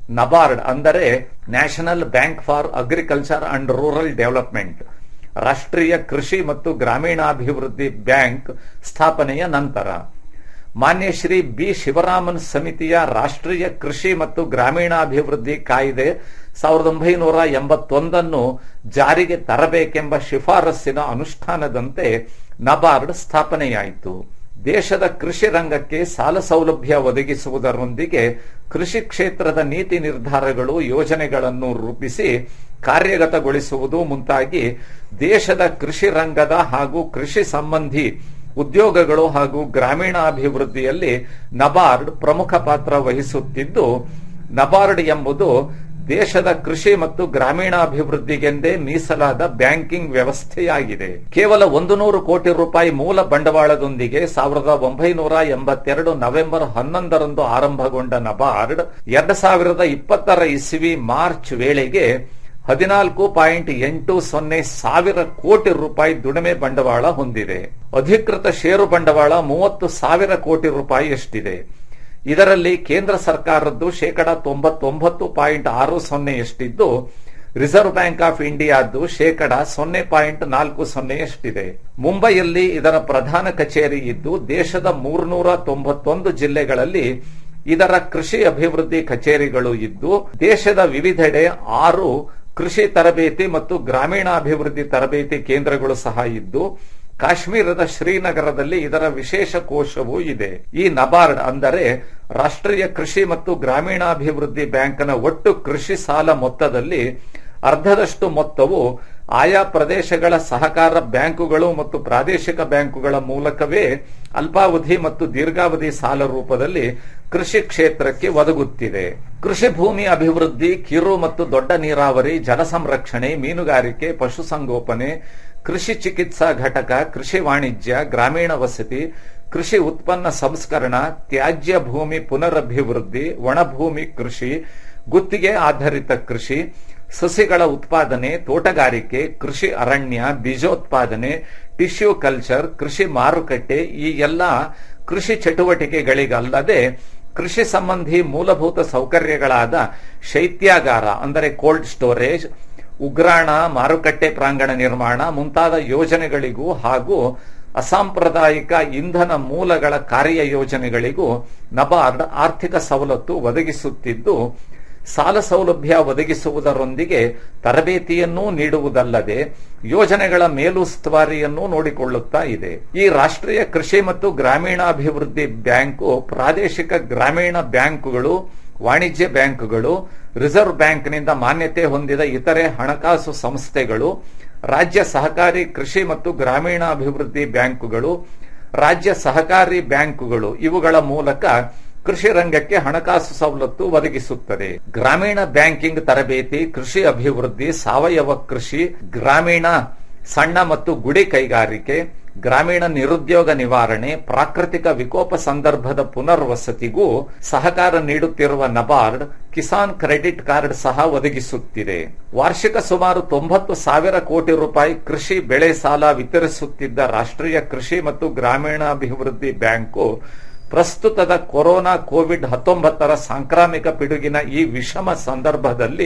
ನಬಾರ್ಡ್ ಅಂದರೆ national bank for agriculture and rural development ರಾಷ್ಟ್ರೀಯ ಕೃಷಿ ಮತ್ತು ಗ್ರಾಮೀಣಾಭಿವೃದ್ಧಿ ಬ್ಯಾಂಕ್ ಸ್ಥಾಪನೆಯ ನಂತರ ಮಾನ್ಯ ಶ್ರೀ ಬಿ ಶಿವರಾಮನ್ ಸಮಿತಿಯ ರಾಷ್ಟ್ರೀಯ ಕೃಷಿ ಮತ್ತು ಗ್ರಾಮೀಣಾಭಿವೃದ್ಧಿ ಕಾಯ್ದೆ ಸಾವಿರದ ಒಂಬೈನೂರ ಎಂಬತ್ತೊಂದನ್ನು ಜಾರಿಗೆ ತರಬೇಕೆಂಬ ಶಿಫಾರಸ್ಸಿನ ಅನುಷ್ಠಾನದಂತೆ ನಬಾರ್ಡ್ ಸ್ಥಾಪನೆಯಾಯಿತು ದೇಶದ ಕೃಷಿ ರಂಗಕ್ಕೆ ಸಾಲ ಸೌಲಭ್ಯ ಒದಗಿಸುವುದರೊಂದಿಗೆ ಕೃಷಿ ಕ್ಷೇತ್ರದ ನೀತಿ ನಿರ್ಧಾರಗಳು ಯೋಜನೆಗಳನ್ನು ರೂಪಿಸಿ ಕಾರ್ಯಗತಗೊಳಿಸುವುದು ಮುಂತಾಗಿ ದೇಶದ ಕೃಷಿ ರಂಗದ ಹಾಗೂ ಕೃಷಿ ಸಂಬಂಧಿ ಉದ್ಯೋಗಗಳು ಹಾಗೂ ಗ್ರಾಮೀಣಾಭಿವೃದ್ಧಿಯಲ್ಲಿ ನಬಾರ್ಡ್ ಪ್ರಮುಖ ಪಾತ್ರ ವಹಿಸುತ್ತಿದ್ದು ನಬಾರ್ಡ್ ಎಂಬುದು ದೇಶದ ಕೃಷಿ ಮತ್ತು ಗ್ರಾಮೀಣಾಭಿವೃದ್ಧಿಗೆಂದೇ ಮೀಸಲಾದ ಬ್ಯಾಂಕಿಂಗ್ ವ್ಯವಸ್ಥೆಯಾಗಿದೆ ಕೇವಲ ಒಂದು ನೂರು ಕೋಟಿ ರೂಪಾಯಿ ಮೂಲ ಬಂಡವಾಳದೊಂದಿಗೆ ಸಾವಿರದ ಒಂಬೈನೂರ ಎಂಬತ್ತೆರಡು ನವೆಂಬರ್ ಹನ್ನೊಂದರಂದು ಆರಂಭಗೊಂಡ ನಬಾರ್ಡ್ ಎರಡು ಸಾವಿರದ ಇಪ್ಪತ್ತರ ಇಸ್ವಿ ಮಾರ್ಚ್ ವೇಳೆಗೆ ಹದಿನಾಲ್ಕು ಪಾಯಿಂಟ್ ಎಂಟು ಸೊನ್ನೆ ಸಾವಿರ ಕೋಟಿ ರೂಪಾಯಿ ದುಡಿಮೆ ಬಂಡವಾಳ ಹೊಂದಿದೆ ಅಧಿಕೃತ ಷೇರು ಬಂಡವಾಳ ಮೂವತ್ತು ಸಾವಿರ ಕೋಟಿ ರೂಪಾಯಿಯಷ್ಟಿದೆ ಇದರಲ್ಲಿ ಕೇಂದ್ರ ಸರ್ಕಾರದ್ದು ಶೇಕಡ ತೊಂಬತ್ತೊಂಬತ್ತು ಪಾಯಿಂಟ್ ಆರು ಸೊನ್ನೆಯಷ್ಟಿದ್ದು ರಿಸರ್ವ್ ಬ್ಯಾಂಕ್ ಆಫ್ ಇಂಡಿಯಾದ್ದು ಶೇಕಡ ಸೊನ್ನೆ ಪಾಯಿಂಟ್ ನಾಲ್ಕು ಸೊನ್ನೆಯಷ್ಟಿದೆ ಮುಂಬೈಯಲ್ಲಿ ಇದರ ಪ್ರಧಾನ ಕಚೇರಿ ಇದ್ದು ದೇಶದ ಮೂರ್ನೂರ ತೊಂಬತ್ತೊಂದು ಜಿಲ್ಲೆಗಳಲ್ಲಿ ಇದರ ಕೃಷಿ ಅಭಿವೃದ್ಧಿ ಕಚೇರಿಗಳು ಇದ್ದು ದೇಶದ ವಿವಿಧೆಡೆ ಆರು ಕೃಷಿ ತರಬೇತಿ ಮತ್ತು ಗ್ರಾಮೀಣಾಭಿವೃದ್ಧಿ ತರಬೇತಿ ಕೇಂದ್ರಗಳು ಸಹ ಇದ್ದು ಕಾಶ್ಮೀರದ ಶ್ರೀನಗರದಲ್ಲಿ ಇದರ ವಿಶೇಷ ಕೋಶವೂ ಇದೆ ಈ ನಬಾರ್ಡ್ ಅಂದರೆ ರಾಷ್ಟ್ರೀಯ ಕೃಷಿ ಮತ್ತು ಗ್ರಾಮೀಣಾಭಿವೃದ್ಧಿ ಬ್ಯಾಂಕ್ನ ಒಟ್ಟು ಕೃಷಿ ಸಾಲ ಮೊತ್ತದಲ್ಲಿ ಅರ್ಧದಷ್ಟು ಮೊತ್ತವು ಆಯಾ ಪ್ರದೇಶಗಳ ಸಹಕಾರ ಬ್ಯಾಂಕುಗಳು ಮತ್ತು ಪ್ರಾದೇಶಿಕ ಬ್ಯಾಂಕುಗಳ ಮೂಲಕವೇ ಅಲ್ಪಾವಧಿ ಮತ್ತು ದೀರ್ಘಾವಧಿ ಸಾಲ ರೂಪದಲ್ಲಿ ಕೃಷಿ ಕ್ಷೇತ್ರಕ್ಕೆ ಒದಗುತ್ತಿದೆ ಕೃಷಿ ಭೂಮಿ ಅಭಿವೃದ್ಧಿ ಕಿರು ಮತ್ತು ದೊಡ್ಡ ನೀರಾವರಿ ಜಲ ಸಂರಕ್ಷಣೆ ಮೀನುಗಾರಿಕೆ ಪಶುಸಂಗೋಪನೆ ಕೃಷಿ ಚಿಕಿತ್ಸಾ ಘಟಕ ಕೃಷಿ ವಾಣಿಜ್ಯ ಗ್ರಾಮೀಣ ವಸತಿ ಕೃಷಿ ಉತ್ಪನ್ನ ಸಂಸ್ಕರಣ ತ್ಯಾಜ್ಯ ಭೂಮಿ ಪುನರಭಿವೃದ್ಧಿ ಒಣಭೂಮಿ ಕೃಷಿ ಗುತ್ತಿಗೆ ಆಧಾರಿತ ಕೃಷಿ ಸಸಿಗಳ ಉತ್ಪಾದನೆ ತೋಟಗಾರಿಕೆ ಕೃಷಿ ಅರಣ್ಯ ಬೀಜೋತ್ಪಾದನೆ ಟಿಶ್ಯೂ ಕಲ್ಚರ್ ಕೃಷಿ ಮಾರುಕಟ್ಟೆ ಈ ಎಲ್ಲ ಕೃಷಿ ಚಟುವಟಿಕೆಗಳಿಗಲ್ಲದೆ ಕೃಷಿ ಸಂಬಂಧಿ ಮೂಲಭೂತ ಸೌಕರ್ಯಗಳಾದ ಶೈತ್ಯಾಗಾರ ಅಂದರೆ ಕೋಲ್ಡ್ ಸ್ಟೋರೇಜ್ ಉಗ್ರಾಣ ಮಾರುಕಟ್ಟೆ ಪ್ರಾಂಗಣ ನಿರ್ಮಾಣ ಮುಂತಾದ ಯೋಜನೆಗಳಿಗೂ ಹಾಗೂ ಅಸಾಂಪ್ರದಾಯಿಕ ಇಂಧನ ಮೂಲಗಳ ಕಾರ್ಯ ಯೋಜನೆಗಳಿಗೂ ನಬಾರ್ಡ್ ಆರ್ಥಿಕ ಸವಲತ್ತು ಒದಗಿಸುತ್ತಿದ್ದು ಸಾಲ ಸೌಲಭ್ಯ ಒದಗಿಸುವುದರೊಂದಿಗೆ ತರಬೇತಿಯನ್ನೂ ನೀಡುವುದಲ್ಲದೆ ಯೋಜನೆಗಳ ಮೇಲುಸ್ತುವಾರಿಯನ್ನೂ ನೋಡಿಕೊಳ್ಳುತ್ತಾ ಇದೆ ಈ ರಾಷ್ಟ್ರೀಯ ಕೃಷಿ ಮತ್ತು ಗ್ರಾಮೀಣಾಭಿವೃದ್ಧಿ ಬ್ಯಾಂಕು ಪ್ರಾದೇಶಿಕ ಗ್ರಾಮೀಣ ಬ್ಯಾಂಕುಗಳು ವಾಣಿಜ್ಯ ಬ್ಯಾಂಕುಗಳು ರಿಸರ್ವ್ ಬ್ಯಾಂಕ್ನಿಂದ ಮಾನ್ಯತೆ ಹೊಂದಿದ ಇತರೆ ಹಣಕಾಸು ಸಂಸ್ಥೆಗಳು ರಾಜ್ಯ ಸಹಕಾರಿ ಕೃಷಿ ಮತ್ತು ಗ್ರಾಮೀಣಾಭಿವೃದ್ಧಿ ಬ್ಯಾಂಕುಗಳು ರಾಜ್ಯ ಸಹಕಾರಿ ಬ್ಯಾಂಕುಗಳು ಇವುಗಳ ಮೂಲಕ ಕೃಷಿ ರಂಗಕ್ಕೆ ಹಣಕಾಸು ಸವಲತ್ತು ಒದಗಿಸುತ್ತದೆ ಗ್ರಾಮೀಣ ಬ್ಯಾಂಕಿಂಗ್ ತರಬೇತಿ ಕೃಷಿ ಅಭಿವೃದ್ಧಿ ಸಾವಯವ ಕೃಷಿ ಗ್ರಾಮೀಣ ಸಣ್ಣ ಮತ್ತು ಗುಡಿ ಕೈಗಾರಿಕೆ ಗ್ರಾಮೀಣ ನಿರುದ್ಯೋಗ ನಿವಾರಣೆ ಪ್ರಾಕೃತಿಕ ವಿಕೋಪ ಸಂದರ್ಭದ ಪುನರ್ವಸತಿಗೂ ಸಹಕಾರ ನೀಡುತ್ತಿರುವ ನಬಾರ್ಡ್ ಕಿಸಾನ್ ಕ್ರೆಡಿಟ್ ಕಾರ್ಡ್ ಸಹ ಒದಗಿಸುತ್ತಿದೆ ವಾರ್ಷಿಕ ಸುಮಾರು ತೊಂಬತ್ತು ಸಾವಿರ ಕೋಟಿ ರೂಪಾಯಿ ಕೃಷಿ ಬೆಳೆ ಸಾಲ ವಿತರಿಸುತ್ತಿದ್ದ ರಾಷ್ಟ್ರೀಯ ಕೃಷಿ ಮತ್ತು ಗ್ರಾಮೀಣಾಭಿವೃದ್ಧಿ ಬ್ಯಾಂಕು ಪ್ರಸ್ತುತದ ಕೊರೋನಾ ಕೋವಿಡ್ ಹತ್ತೊಂಬತ್ತರ ಸಾಂಕ್ರಾಮಿಕ ಪಿಡುಗಿನ ಈ ವಿಷಮ ಸಂದರ್ಭದಲ್ಲಿ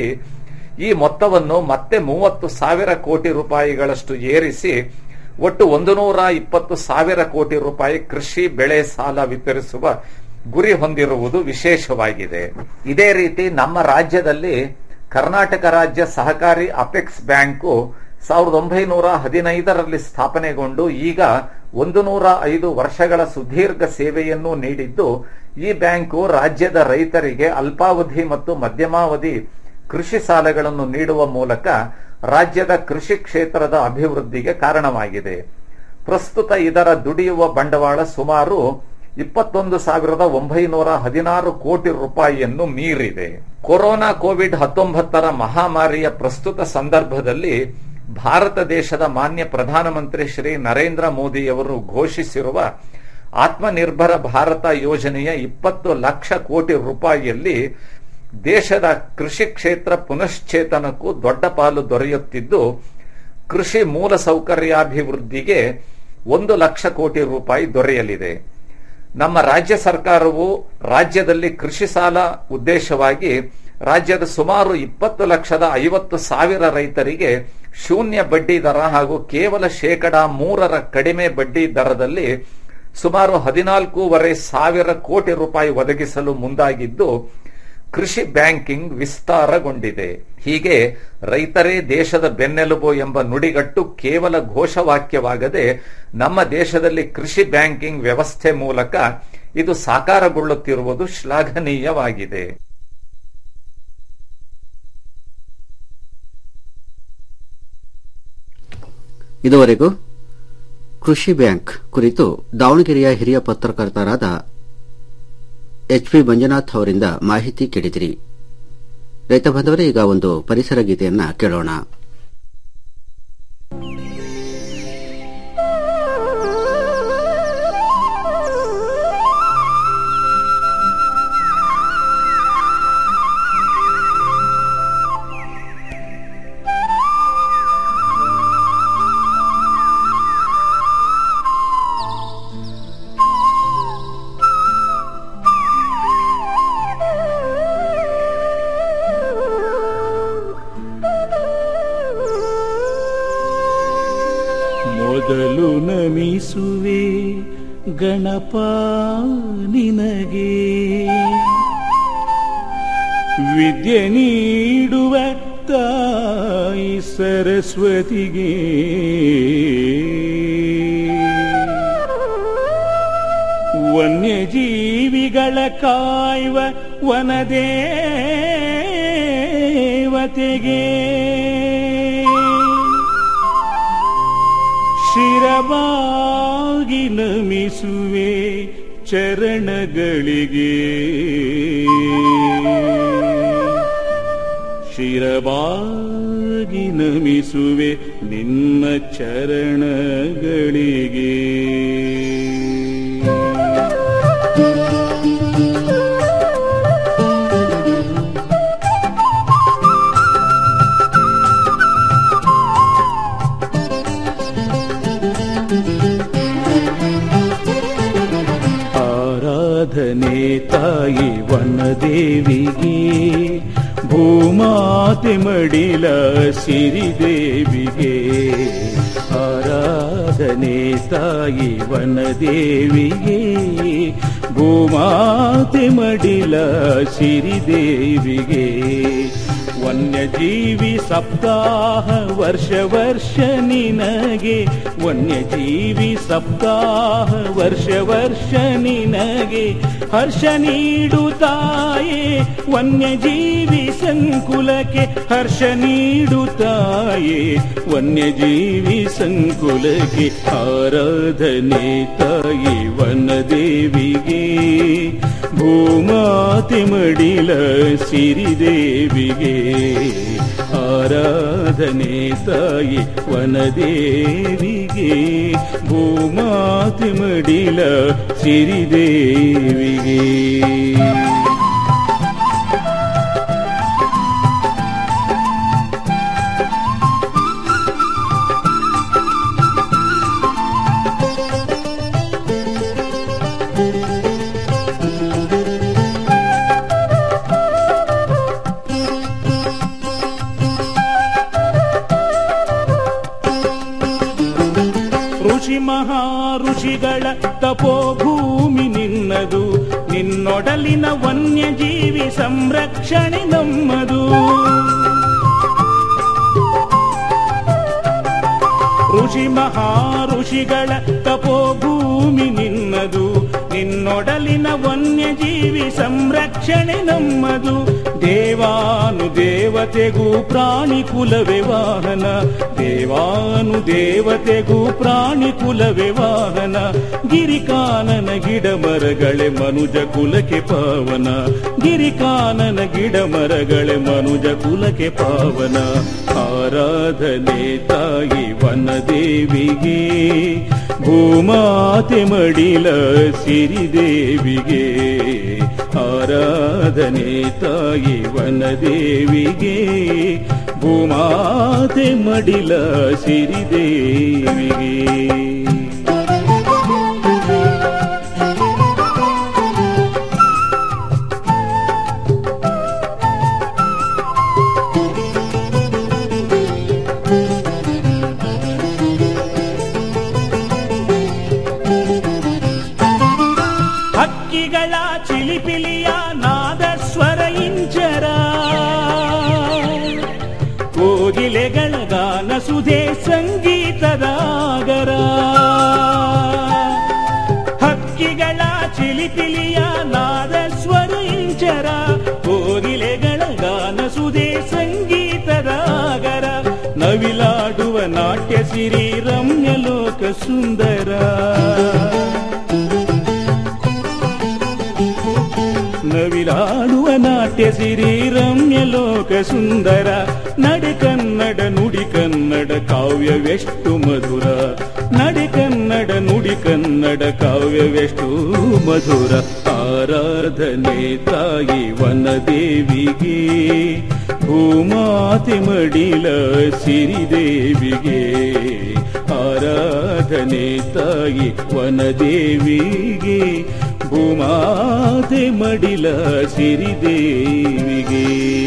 ಈ ಮೊತ್ತವನ್ನು ಮತ್ತೆ ಮೂವತ್ತು ಸಾವಿರ ಕೋಟಿ ರೂಪಾಯಿಗಳಷ್ಟು ಏರಿಸಿ ಒಟ್ಟು ಒಂದು ನೂರ ಇಪ್ಪತ್ತು ಸಾವಿರ ಕೋಟಿ ರೂಪಾಯಿ ಕೃಷಿ ಬೆಳೆ ಸಾಲ ವಿತರಿಸುವ ಗುರಿ ಹೊಂದಿರುವುದು ವಿಶೇಷವಾಗಿದೆ ಇದೇ ರೀತಿ ನಮ್ಮ ರಾಜ್ಯದಲ್ಲಿ ಕರ್ನಾಟಕ ರಾಜ್ಯ ಸಹಕಾರಿ ಅಪೆಕ್ಸ್ ಬ್ಯಾಂಕು ಸಾವಿರದ ಒಂಬೈನೂರ ಹದಿನೈದರಲ್ಲಿ ಸ್ಥಾಪನೆಗೊಂಡು ಈಗ ಒಂದು ನೂರ ಐದು ವರ್ಷಗಳ ಸುದೀರ್ಘ ಸೇವೆಯನ್ನು ನೀಡಿದ್ದು ಈ ಬ್ಯಾಂಕು ರಾಜ್ಯದ ರೈತರಿಗೆ ಅಲ್ಪಾವಧಿ ಮತ್ತು ಮಧ್ಯಮಾವಧಿ ಕೃಷಿ ಸಾಲಗಳನ್ನು ನೀಡುವ ಮೂಲಕ ರಾಜ್ಯದ ಕೃಷಿ ಕ್ಷೇತ್ರದ ಅಭಿವೃದ್ಧಿಗೆ ಕಾರಣವಾಗಿದೆ ಪ್ರಸ್ತುತ ಇದರ ದುಡಿಯುವ ಬಂಡವಾಳ ಸುಮಾರು ಇಪ್ಪತ್ತೊಂದು ಸಾವಿರದ ಒಂಬೈನೂರ ಹದಿನಾರು ಕೋಟಿ ರೂಪಾಯಿಯನ್ನು ಮೀರಿದೆ ಕೊರೋನಾ ಕೋವಿಡ್ ಹತ್ತೊಂಬತ್ತರ ಮಹಾಮಾರಿಯ ಪ್ರಸ್ತುತ ಸಂದರ್ಭದಲ್ಲಿ ಭಾರತ ದೇಶದ ಮಾನ್ಯ ಪ್ರಧಾನಮಂತ್ರಿ ಶ್ರೀ ನರೇಂದ್ರ ಮೋದಿಯವರು ಘೋಷಿಸಿರುವ ಆತ್ಮನಿರ್ಭರ ಭಾರತ ಯೋಜನೆಯ ಇಪ್ಪತ್ತು ಲಕ್ಷ ಕೋಟಿ ರೂಪಾಯಿಯಲ್ಲಿ ದೇಶದ ಕೃಷಿ ಕ್ಷೇತ್ರ ಪುನಶ್ಚೇತನಕ್ಕೂ ದೊಡ್ಡ ಪಾಲು ದೊರೆಯುತ್ತಿದ್ದು ಕೃಷಿ ಮೂಲ ಸೌಕರ್ಯಾಭಿವೃದ್ಧಿಗೆ ಒಂದು ಲಕ್ಷ ಕೋಟಿ ರೂಪಾಯಿ ದೊರೆಯಲಿದೆ ನಮ್ಮ ರಾಜ್ಯ ಸರ್ಕಾರವು ರಾಜ್ಯದಲ್ಲಿ ಕೃಷಿ ಸಾಲ ಉದ್ದೇಶವಾಗಿ ರಾಜ್ಯದ ಸುಮಾರು ಇಪ್ಪತ್ತು ಲಕ್ಷದ ಐವತ್ತು ಸಾವಿರ ರೈತರಿಗೆ ಶೂನ್ಯ ಬಡ್ಡಿ ದರ ಹಾಗೂ ಕೇವಲ ಶೇಕಡ ಮೂರರ ಕಡಿಮೆ ಬಡ್ಡಿ ದರದಲ್ಲಿ ಸುಮಾರು ಹದಿನಾಲ್ಕೂವರೆ ಸಾವಿರ ಕೋಟಿ ರೂಪಾಯಿ ಒದಗಿಸಲು ಮುಂದಾಗಿದ್ದು ಕೃಷಿ ಬ್ಯಾಂಕಿಂಗ್ ವಿಸ್ತಾರಗೊಂಡಿದೆ ಹೀಗೆ ರೈತರೇ ದೇಶದ ಬೆನ್ನೆಲುಬು ಎಂಬ ನುಡಿಗಟ್ಟು ಕೇವಲ ಘೋಷವಾಕ್ಯವಾಗದೆ ನಮ್ಮ ದೇಶದಲ್ಲಿ ಕೃಷಿ ಬ್ಯಾಂಕಿಂಗ್ ವ್ಯವಸ್ಥೆ ಮೂಲಕ ಇದು ಸಾಕಾರಗೊಳ್ಳುತ್ತಿರುವುದು ಶ್ಲಾಘನೀಯವಾಗಿದೆ ಇದುವರೆಗೂ ಕೃಷಿ ಬ್ಯಾಂಕ್ ಕುರಿತು ದಾವಣಗೆರೆಯ ಹಿರಿಯ ಪತ್ರಕರ್ತರಾದ ಎಚ್ ಪಿ ಮಂಜುನಾಥ್ ಅವರಿಂದ ಮಾಹಿತಿ ಕೇಳಿದಿರಿ ರೈತ ಬಾಂಧವರೇ ಈಗ ಒಂದು ಪರಿಸರ ಗೀತೆಯನ್ನ ಕೇಳೋಣ ಮೊದಲು ನಮಿಸುವೆ ಗಣಪ ನಿನಗೆ ವಿದ್ಯೆ ನೀಡುವ ತಾಯಿ ಸರಸ್ವತಿಗೆ ವನ್ಯಜೀವಿಗಳ ಕಾಯುವ ವನದೇವತೆಗೆ ಶಿರಬಾಗಿ ನಮಿಸುವೆ ಚರಣಗಳಿಗೆ ಶಿರಬಾಗಿ ನಮಿಸುವೆ ನಿನ್ನ ಚರಣಗಳಿಗೆ ಆರಾಧನೆ ತಾಯಿ ವನದೇವಿಗೆ ಭೂಮಾತೆ ಮಡಿಲ ಸಿರಿದೇವಿಗೆ ಆರಾಧನೆ ತಾಯಿ ವನದೇವಿಗೆ ಭೂಮಾತೆ ಮಡಿಲ ಸಿರಿದೇವಿಗೆ ವನ್ಯಜೀವಿ ಸಪ್ತಾಹ ವರ್ಷ ವರ್ಷ ನಿನಗೆ ವನ್ಯಜೀವಿ ಸಪ್ತಾಹ ವರ್ಷ ವರ್ಷ ನಿನಗೆ ಹರ್ಷ ನೀಡುತ್ತಾಯೇ ವನ್ಯಜೀವಿ ಸಂಕುಲಕ್ಕೆ ಹರ್ಷ ನೀಡುತ್ತಾಯೇ ವನ್ಯಜೀವಿ ಸಂಕುಲಕ್ಕೆ ಆರಾಧನೆ ತಾಯಿ ವನದೇವಿಗೆ ಭೂಮಾತೆ ಮಡಿಲ ಸಿರಿದೇವಿಗೆ ಆರಾಧನೆ ತಾಯಿ ವನದೇವಿಗೆ ಭೂಮಾತೆ ಮಡಿಲ ಸಿರಿದೇವಿಗೆ ಋಷಿ ಮಹಾ ಋಷಿಗಳ ತಪೋಭೂಮಿ ನಿನ್ನದು ನಿನ್ನೊಡಲಿನ ವನ್ಯಜೀವಿ ಸಂರಕ್ಷಣೆ ನಮ್ಮದು ಋಷಿ ಮಹಾ ಋಷಿಗಳ ತಪೋಭೂಮಿ ನಿನ್ನದು ನಿನ್ನೊಡಲಿನ ವನ್ಯಜೀವಿ ಸಂರಕ್ಷಣೆ ನಮ್ಮದು ದೇವಾನು ದೇವತೆಗೂ ಪ್ರಾಣಿ ಕುಲವೇ ವಾಹನ ದೇವಾನು ದೇವತೆಗೂ ಪ್ರಾಣಿ ಕುಲವೇ ವಾಹನ ಗಿರಿಕಾನನ ಗಿಡ ಮರಗಳೇ ಮನುಜ ಕುಲಕ್ಕೆ ಪಾವನ ಗಿರಿಕಾನನ ಗಿಡ ಮರಗಳೇ ಮನುಜ ಕುಲಕ್ಕೆ ಪಾವನ ಆರಾಧನೆ ತಾಯಿ ವನದೇವಿಗೆ ಭೂಮಾತೆ ಮಡಿಲ ಸಿರಿದೇವಿಗೆ ಆರಾಧನೆ ತಾಯಿ ವನದೇವಿಗೆ ಭೂಮಾತೆ ಮಡಿಲ ಸಿರಿದೇವಿಗೆ ಚಿಲಿಪಿಲಿಯ ನಾದ ಸ್ವರ ಇಂಚರ ಕೋಗಿಲೆಗಳ ಗಾನ ಸುದೆ ಸಂಗೀತದ ಆಗರ ನವಿಲಾಡುವ ನಾಟ್ಯ ಸಿರಿ ರಮ್ಯ ಲೋಕ ಸುಂದರ ನವಿಲಾಡುವ ನಾಟ್ಯ ಸಿರಿ ರಮ್ಯ ಲೋಕ ಸುಂದರ ನಡೆ ಕನ್ನಡ ನುಡಿ ಕನ್ನಡ ಕಾವ್ಯವೆಷ್ಟು ಮಧುರ ನಡೆ ಕನ್ನಡ ನುಡಿ ಕನ್ನಡ ಕಾವ್ಯವೆಷ್ಟು ಮಧುರ ಆರಾಧನೆ ತಾಯಿ ವನದೇವಿಗೆ ಭೂಮಾತೆ ಮಡಿಲ ಸಿರಿದೇವಿಗೆ ಆರಾಧನೆ ತಾಯಿ ವನದೇವಿಗೆ ಭೂಮಾತೆ ಮಡಿಲ ಸಿರಿದೇವಿಗೆ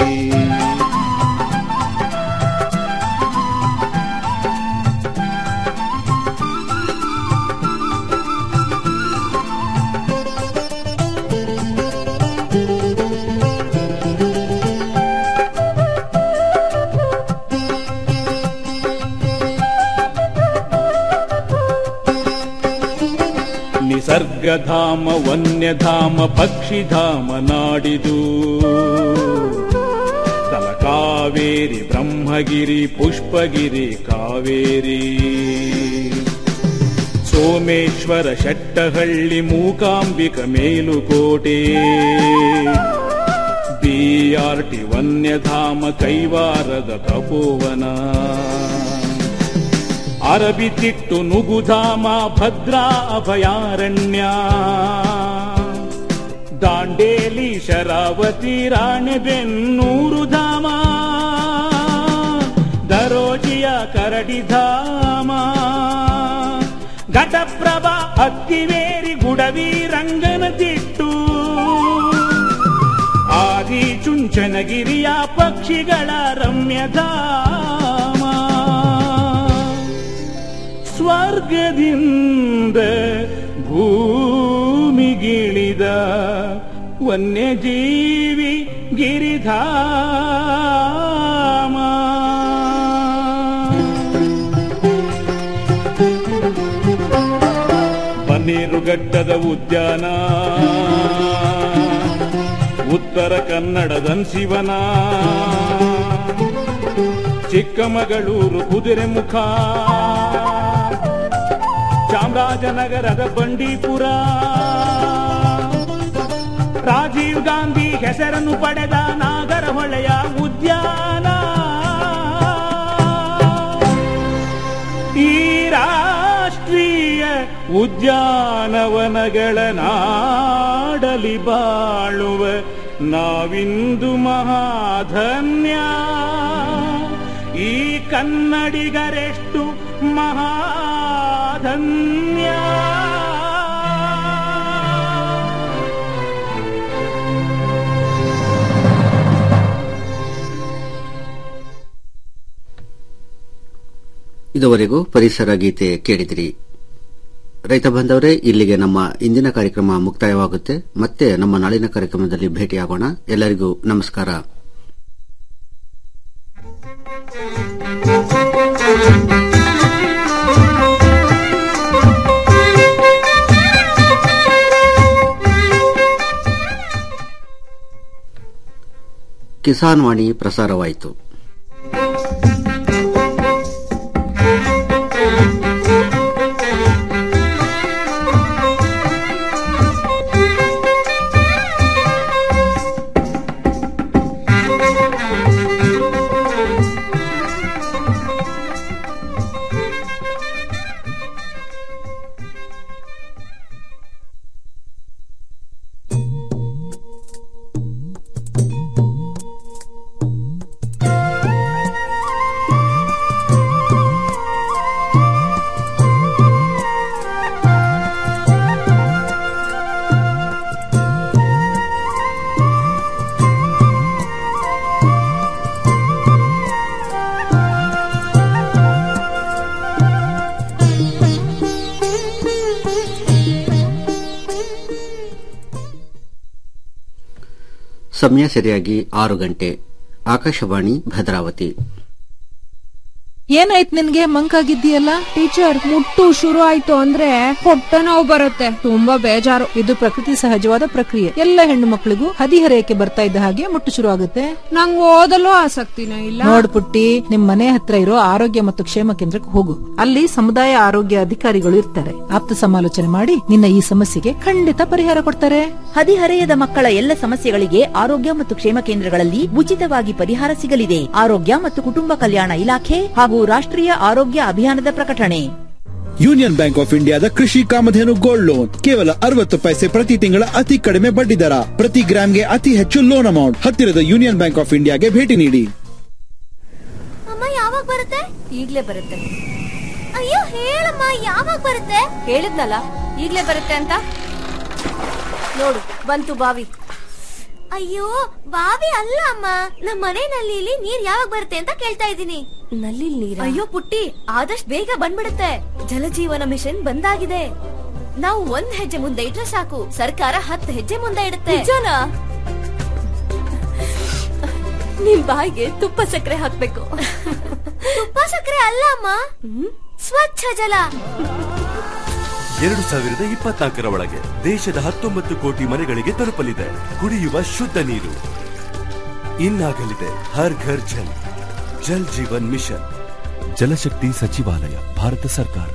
ನಿಸರ್ಗಧಾಮ ವನ್ಯಧಾಮ ಪಕ್ಷಿಧಾಮ ನಾಡಿದು ತಲಕಾವೇರಿ ಬ್ರಹ್ಮಗಿರಿ ಪುಷ್ಪಗಿರಿ ಕಾವೇರಿ ಸೋಮೇಶ್ವರ ಶೆಟ್ಟಹಳ್ಳಿ ಮೂಕಾಂಬಿಕ ಮೇಲುಕೋಟೆ ಬಿಆರ್ಟಿ ವನ್ಯಧಾಮ ಕೈವಾರದ ತಪೋವನ ಅರಬಿತಿಟ್ಟು ನುಗುಧಾಮ ಭದ್ರಾ ಅಭಯಾರಣ್ಯ ದಾಂಡೇಲಿ ಶರಾವತಿ ರಾಣೆಬೆನ್ನೂರು ಧಾಮ ದರೋಜಿಯ ಕರಡಿಧಾಮ ಘಟಪ್ರಭಾ ಅತ್ತಿವೇರಿ ಗುಡವಿ ರಂಗನತಿಟ್ಟು ಆದಿ ಚುಂಚನಗಿರಿಯ ಪಕ್ಷಿಗಳ ರಮ್ಯಧಾಮ ಸ್ವರ್ಗದಿಂದ ಭೂಮಿಗಿಳಿದ ವನ್ಯಜೀವಿ ಗಿರಿಧಾಮ ಬನ್ನೇರುಘಟ್ಟದ ಉದ್ಯಾನ ಉತ್ತರ ಕನ್ನಡದ ಶಿವನ ಚಿಕ್ಕಮಗಳೂರು ಕುದುರೆಮುಖ ಚಾಮರಾಜನಗರದ ಬಂಡೀಪುರ ರಾಜೀವ್ ಗಾಂಧಿ ಹೆಸರನ್ನು ಪಡೆದ ನಾಗರಹೊಳೆಯ ಉದ್ಯಾನ ಈ ರಾಷ್ಟ್ರೀಯ ಉದ್ಯಾನವನಗಳ ನಾಡಲಿ ಬಾಳುವ ನಾವಿಂದು ಮಹಾಧನ್ಯ ಈ ಕನ್ನಡಿಗರೆಷ್ಟು ಮಹಾಧನ್ಯ ಇದುವರೆಗೂ ಪರಿಸರ ಗೀತೆ ಕೇಳಿದಿರಿ ರೈತ ಬಾಂಧವರೇ ಇಲ್ಲಿಗೆ ನಮ್ಮ ಇಂದಿನ ಕಾರ್ಯಕ್ರಮ ಮುಕ್ತಾಯವಾಗುತ್ತೆ ಮತ್ತೆ ನಮ್ಮ ನಾಳಿನ ಕಾರ್ಯಕ್ರಮದಲ್ಲಿ ಭೇಟಿಯಾಗೋಣ ಎಲ್ಲರಿಗೂ ನಮಸ್ಕಾರ ಕಿಸಾನ್ ವಾಣಿ ಪ್ರಸಾರವಾಯಿತು ಸಮಯ ಸರಿಯಾಗಿ ಆರು ಗಂಟೆ ಆಕಾಶವಾಣಿ ಭದ್ರಾವತಿ ಏನಾಯ್ತು ನಿನ್ಗೆ ಮಂಕಾಗಿದ್ದೀಯಲ್ಲ ಟೀಚರ್ ಮುಟ್ಟು ಶುರು ಆಯ್ತು ಅಂದ್ರೆ ಹೊಟ್ಟೆ ನೋವು ಬರುತ್ತೆ ತುಂಬಾ ಬೇಜಾರು ಇದು ಪ್ರಕೃತಿ ಸಹಜವಾದ ಪ್ರಕ್ರಿಯೆ ಎಲ್ಲ ಹೆಣ್ಣು ಮಕ್ಕಳಿಗೂ ಹದಿಹರೆಯಕ್ಕೆ ಬರ್ತಾ ಇದ್ದ ಹಾಗೆ ಮುಟ್ಟು ಶುರು ಆಗುತ್ತೆ ನಂಗ್ ಓದಲು ಆಸಕ್ತಿನೇ ಇಲ್ಲ ನೋಡ್ ಪುಟ್ಟಿ ನಿಮ್ ಮನೆ ಹತ್ರ ಇರೋ ಆರೋಗ್ಯ ಮತ್ತು ಕ್ಷೇಮ ಕೇಂದ್ರಕ್ಕೆ ಹೋಗು ಅಲ್ಲಿ ಸಮುದಾಯ ಆರೋಗ್ಯ ಅಧಿಕಾರಿಗಳು ಇರ್ತಾರೆ ಆಪ್ತ ಸಮಾಲೋಚನೆ ಮಾಡಿ ನಿನ್ನ ಈ ಸಮಸ್ಯೆಗೆ ಖಂಡಿತ ಪರಿಹಾರ ಕೊಡ್ತಾರೆ ಹದಿಹರೆಯದ ಮಕ್ಕಳ ಎಲ್ಲ ಸಮಸ್ಯೆಗಳಿಗೆ ಆರೋಗ್ಯ ಮತ್ತು ಕ್ಷೇಮ ಕೇಂದ್ರಗಳಲ್ಲಿ ಉಚಿತವಾಗಿ ಪರಿಹಾರ ಸಿಗಲಿದೆ ಆರೋಗ್ಯ ಮತ್ತು ಕುಟುಂಬ ಕಲ್ಯಾಣ ಇಲಾಖೆ ಹಾಗೂ ರಾಷ್ಟ್ರೀಯ ಆರೋಗ್ಯ ಅಭಿಯಾನದ ಪ್ರಕಟಣೆ ಯೂನಿಯನ್ ಬ್ಯಾಂಕ್ ಆಫ್ ಇಂಡಿಯಾದ ಕೃಷಿ ಕಾಮಧೇನು ಗೋಲ್ಡ್ ಲೋನ್ ಕೇವಲ ಅರವತ್ತು ಪೈಸೆ ಪ್ರತಿ ತಿಂಗಳ ಅತಿ ಕಡಿಮೆ ಬಡ್ಡಿ ದರ ಪ್ರತಿ ಗ್ರಾಮ್ಗೆ ಅತಿ ಹೆಚ್ಚು ಲೋನ್ ಅಮೌಂಟ್ ಹತ್ತಿರದ ಯೂನಿಯನ್ ಬ್ಯಾಂಕ್ ಆಫ್ ಇಂಡಿಯಾಗೆ ಭೇಟಿ ನೀಡಿ ಅಮ್ಮ ಯಾವಾಗ ಬರುತ್ತೆ ಈಗ್ಲೇ ಬರುತ್ತೆ ಅಯ್ಯೋ ಹೇಳಮ್ಮ ಯಾವಾಗ ಬರುತ್ತೆ ಹೇಳಿದ್ನಲ್ಲ ಈಗ್ಲೇ ಬರುತ್ತೆ ಅಂತ ನೋಡು ಬಂತು ಬಾವಿ ಅಯ್ಯೋ ಬಾವಿ ಅಲ್ಲ ಅಮ್ಮ ನಮ್ಮ ಮನೆ ನಲ್ಲಿಲಿ ನೀರ್ ಯಾವಾಗ ಬರುತ್ತೆ ಅಂತ ಕೇಳ್ತಾ ಇದ್ದೀನಿ ನಲ್ಲಿ ನೀರ್ ಅಯ್ಯೋ ಪುಟ್ಟಿ ಆದಷ್ಟು ಬೇಗ ಬಂದ್ಬಿಡುತ್ತೆ ಜಲಜೀವನ ಮಿಷನ್ ಬಂದಾಗಿದೆ ನಾವು ಒಂದ್ ಹೆಜ್ಜೆ ಮುಂದೆ ಇಟ್ರೆ ಸಾಕು ಸರ್ಕಾರ ಹತ್ತು ಹೆಜ್ಜೆ ಮುಂದೆ ಇಡುತ್ತೆ ನಿಮ್ ಬಾಯಿಗೆ ತುಪ್ಪ ಸಕ್ಕರೆ ಹಾಕ್ಬೇಕು ತುಪ್ಪ ಸಕ್ಕರೆ ಅಲ್ಲ ಅಮ್ಮ ಸ್ವಚ್ಛ ಜಲ ಎರಡು ಸಾವಿರದ ಇಪ್ಪತ್ನಾಲ್ಕರ ಒಳಗೆ ದೇಶದ ಹತ್ತೊಂಬತ್ತು ಕೋಟಿ ಮನೆಗಳಿಗೆ ತಲುಪಲಿದೆ ಕುಡಿಯುವ ಶುದ್ಧ ನೀರು ಇನ್ನಾಗಲಿದೆ ಹರ್ ಘರ್ ಜಲ್ ಜಲ್ ಜೀವನ್ ಮಿಷನ್ ಜಲಶಕ್ತಿ ಸಚಿವಾಲಯ ಭಾರತ ಸರ್ಕಾರ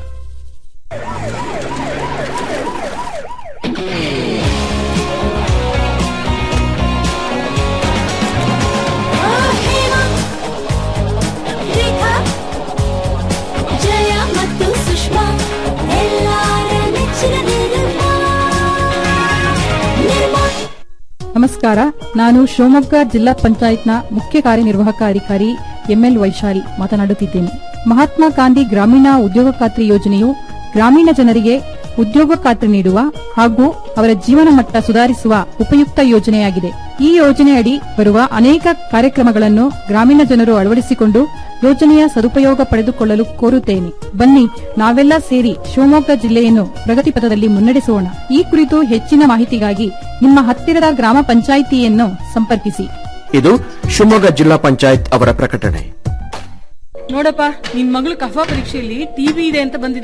ರೇಖಾ ಜಯ ಮತ್ತು ಸುಷ್ಮಾ ಎಲ್ಲಾರ ನೆಚ್ಚಿನ ನಿರ್ಮಾ ನಿರ್ಮಾ ನಮಸ್ಕಾರ ನಾನು ಶಿವಮೊಗ್ಗ ಜಿಲ್ಲಾ ಪಂಚಾಯತ್ನ ಮುಖ್ಯ ಕಾರ್ಯನಿರ್ವಾಹಕ ಅಧಿಕಾರಿ ಎಂಎಲ್ ವೈಶಾಲಿ ಮಾತನಾಡುತ್ತಿದ್ದೇನೆ ಮಹಾತ್ಮ ಗಾಂಧಿ ಗ್ರಾಮೀಣ ಉದ್ಯೋಗ ಖಾತ್ರಿ ಯೋಜನೆಯು ಗ್ರಾಮೀಣ ಜನರಿಗೆ ಉದ್ಯೋಗ ಖಾತ್ರಿ ನೀಡುವ ಹಾಗೂ ಅವರ ಜೀವನ ಮಟ್ಟ ಸುಧಾರಿಸುವ ಉಪಯುಕ್ತ ಯೋಜನೆಯಾಗಿದೆ ಈ ಯೋಜನೆಯಡಿ ಬರುವ ಅನೇಕ ಕಾರ್ಯಕ್ರಮಗಳನ್ನು ಗ್ರಾಮೀಣ ಜನರು ಅಳವಡಿಸಿಕೊಂಡು ಯೋಜನೆಯ ಸದುಪಯೋಗ ಪಡೆದುಕೊಳ್ಳಲು ಕೋರುತ್ತೇನೆ ಬನ್ನಿ ನಾವೆಲ್ಲ ಸೇರಿ ಶಿವಮೊಗ್ಗ ಜಿಲ್ಲೆಯನ್ನು ಪ್ರಗತಿ ಪಥದಲ್ಲಿ ಮುನ್ನಡೆಸೋಣ ಈ ಕುರಿತು ಹೆಚ್ಚಿನ ಮಾಹಿತಿಗಾಗಿ ನಿಮ್ಮ ಹತ್ತಿರದ ಗ್ರಾಮ ಪಂಚಾಯಿತಿಯನ್ನು ಸಂಪರ್ಕಿಸಿ ಇದು ಶಿವಮೊಗ್ಗ ಜಿಲ್ಲಾ ಪಂಚಾಯತ್ ಅವರ ಪ್ರಕಟಣೆ ನೋಡಪ್ಪ ನಿನ್ ಮಗಳು ಕಫ ಪರೀಕ್ಷೆಯಲ್ಲಿ ಟಿವಿ ಇದೆ ಅಂತ ಬಂದಿದೆ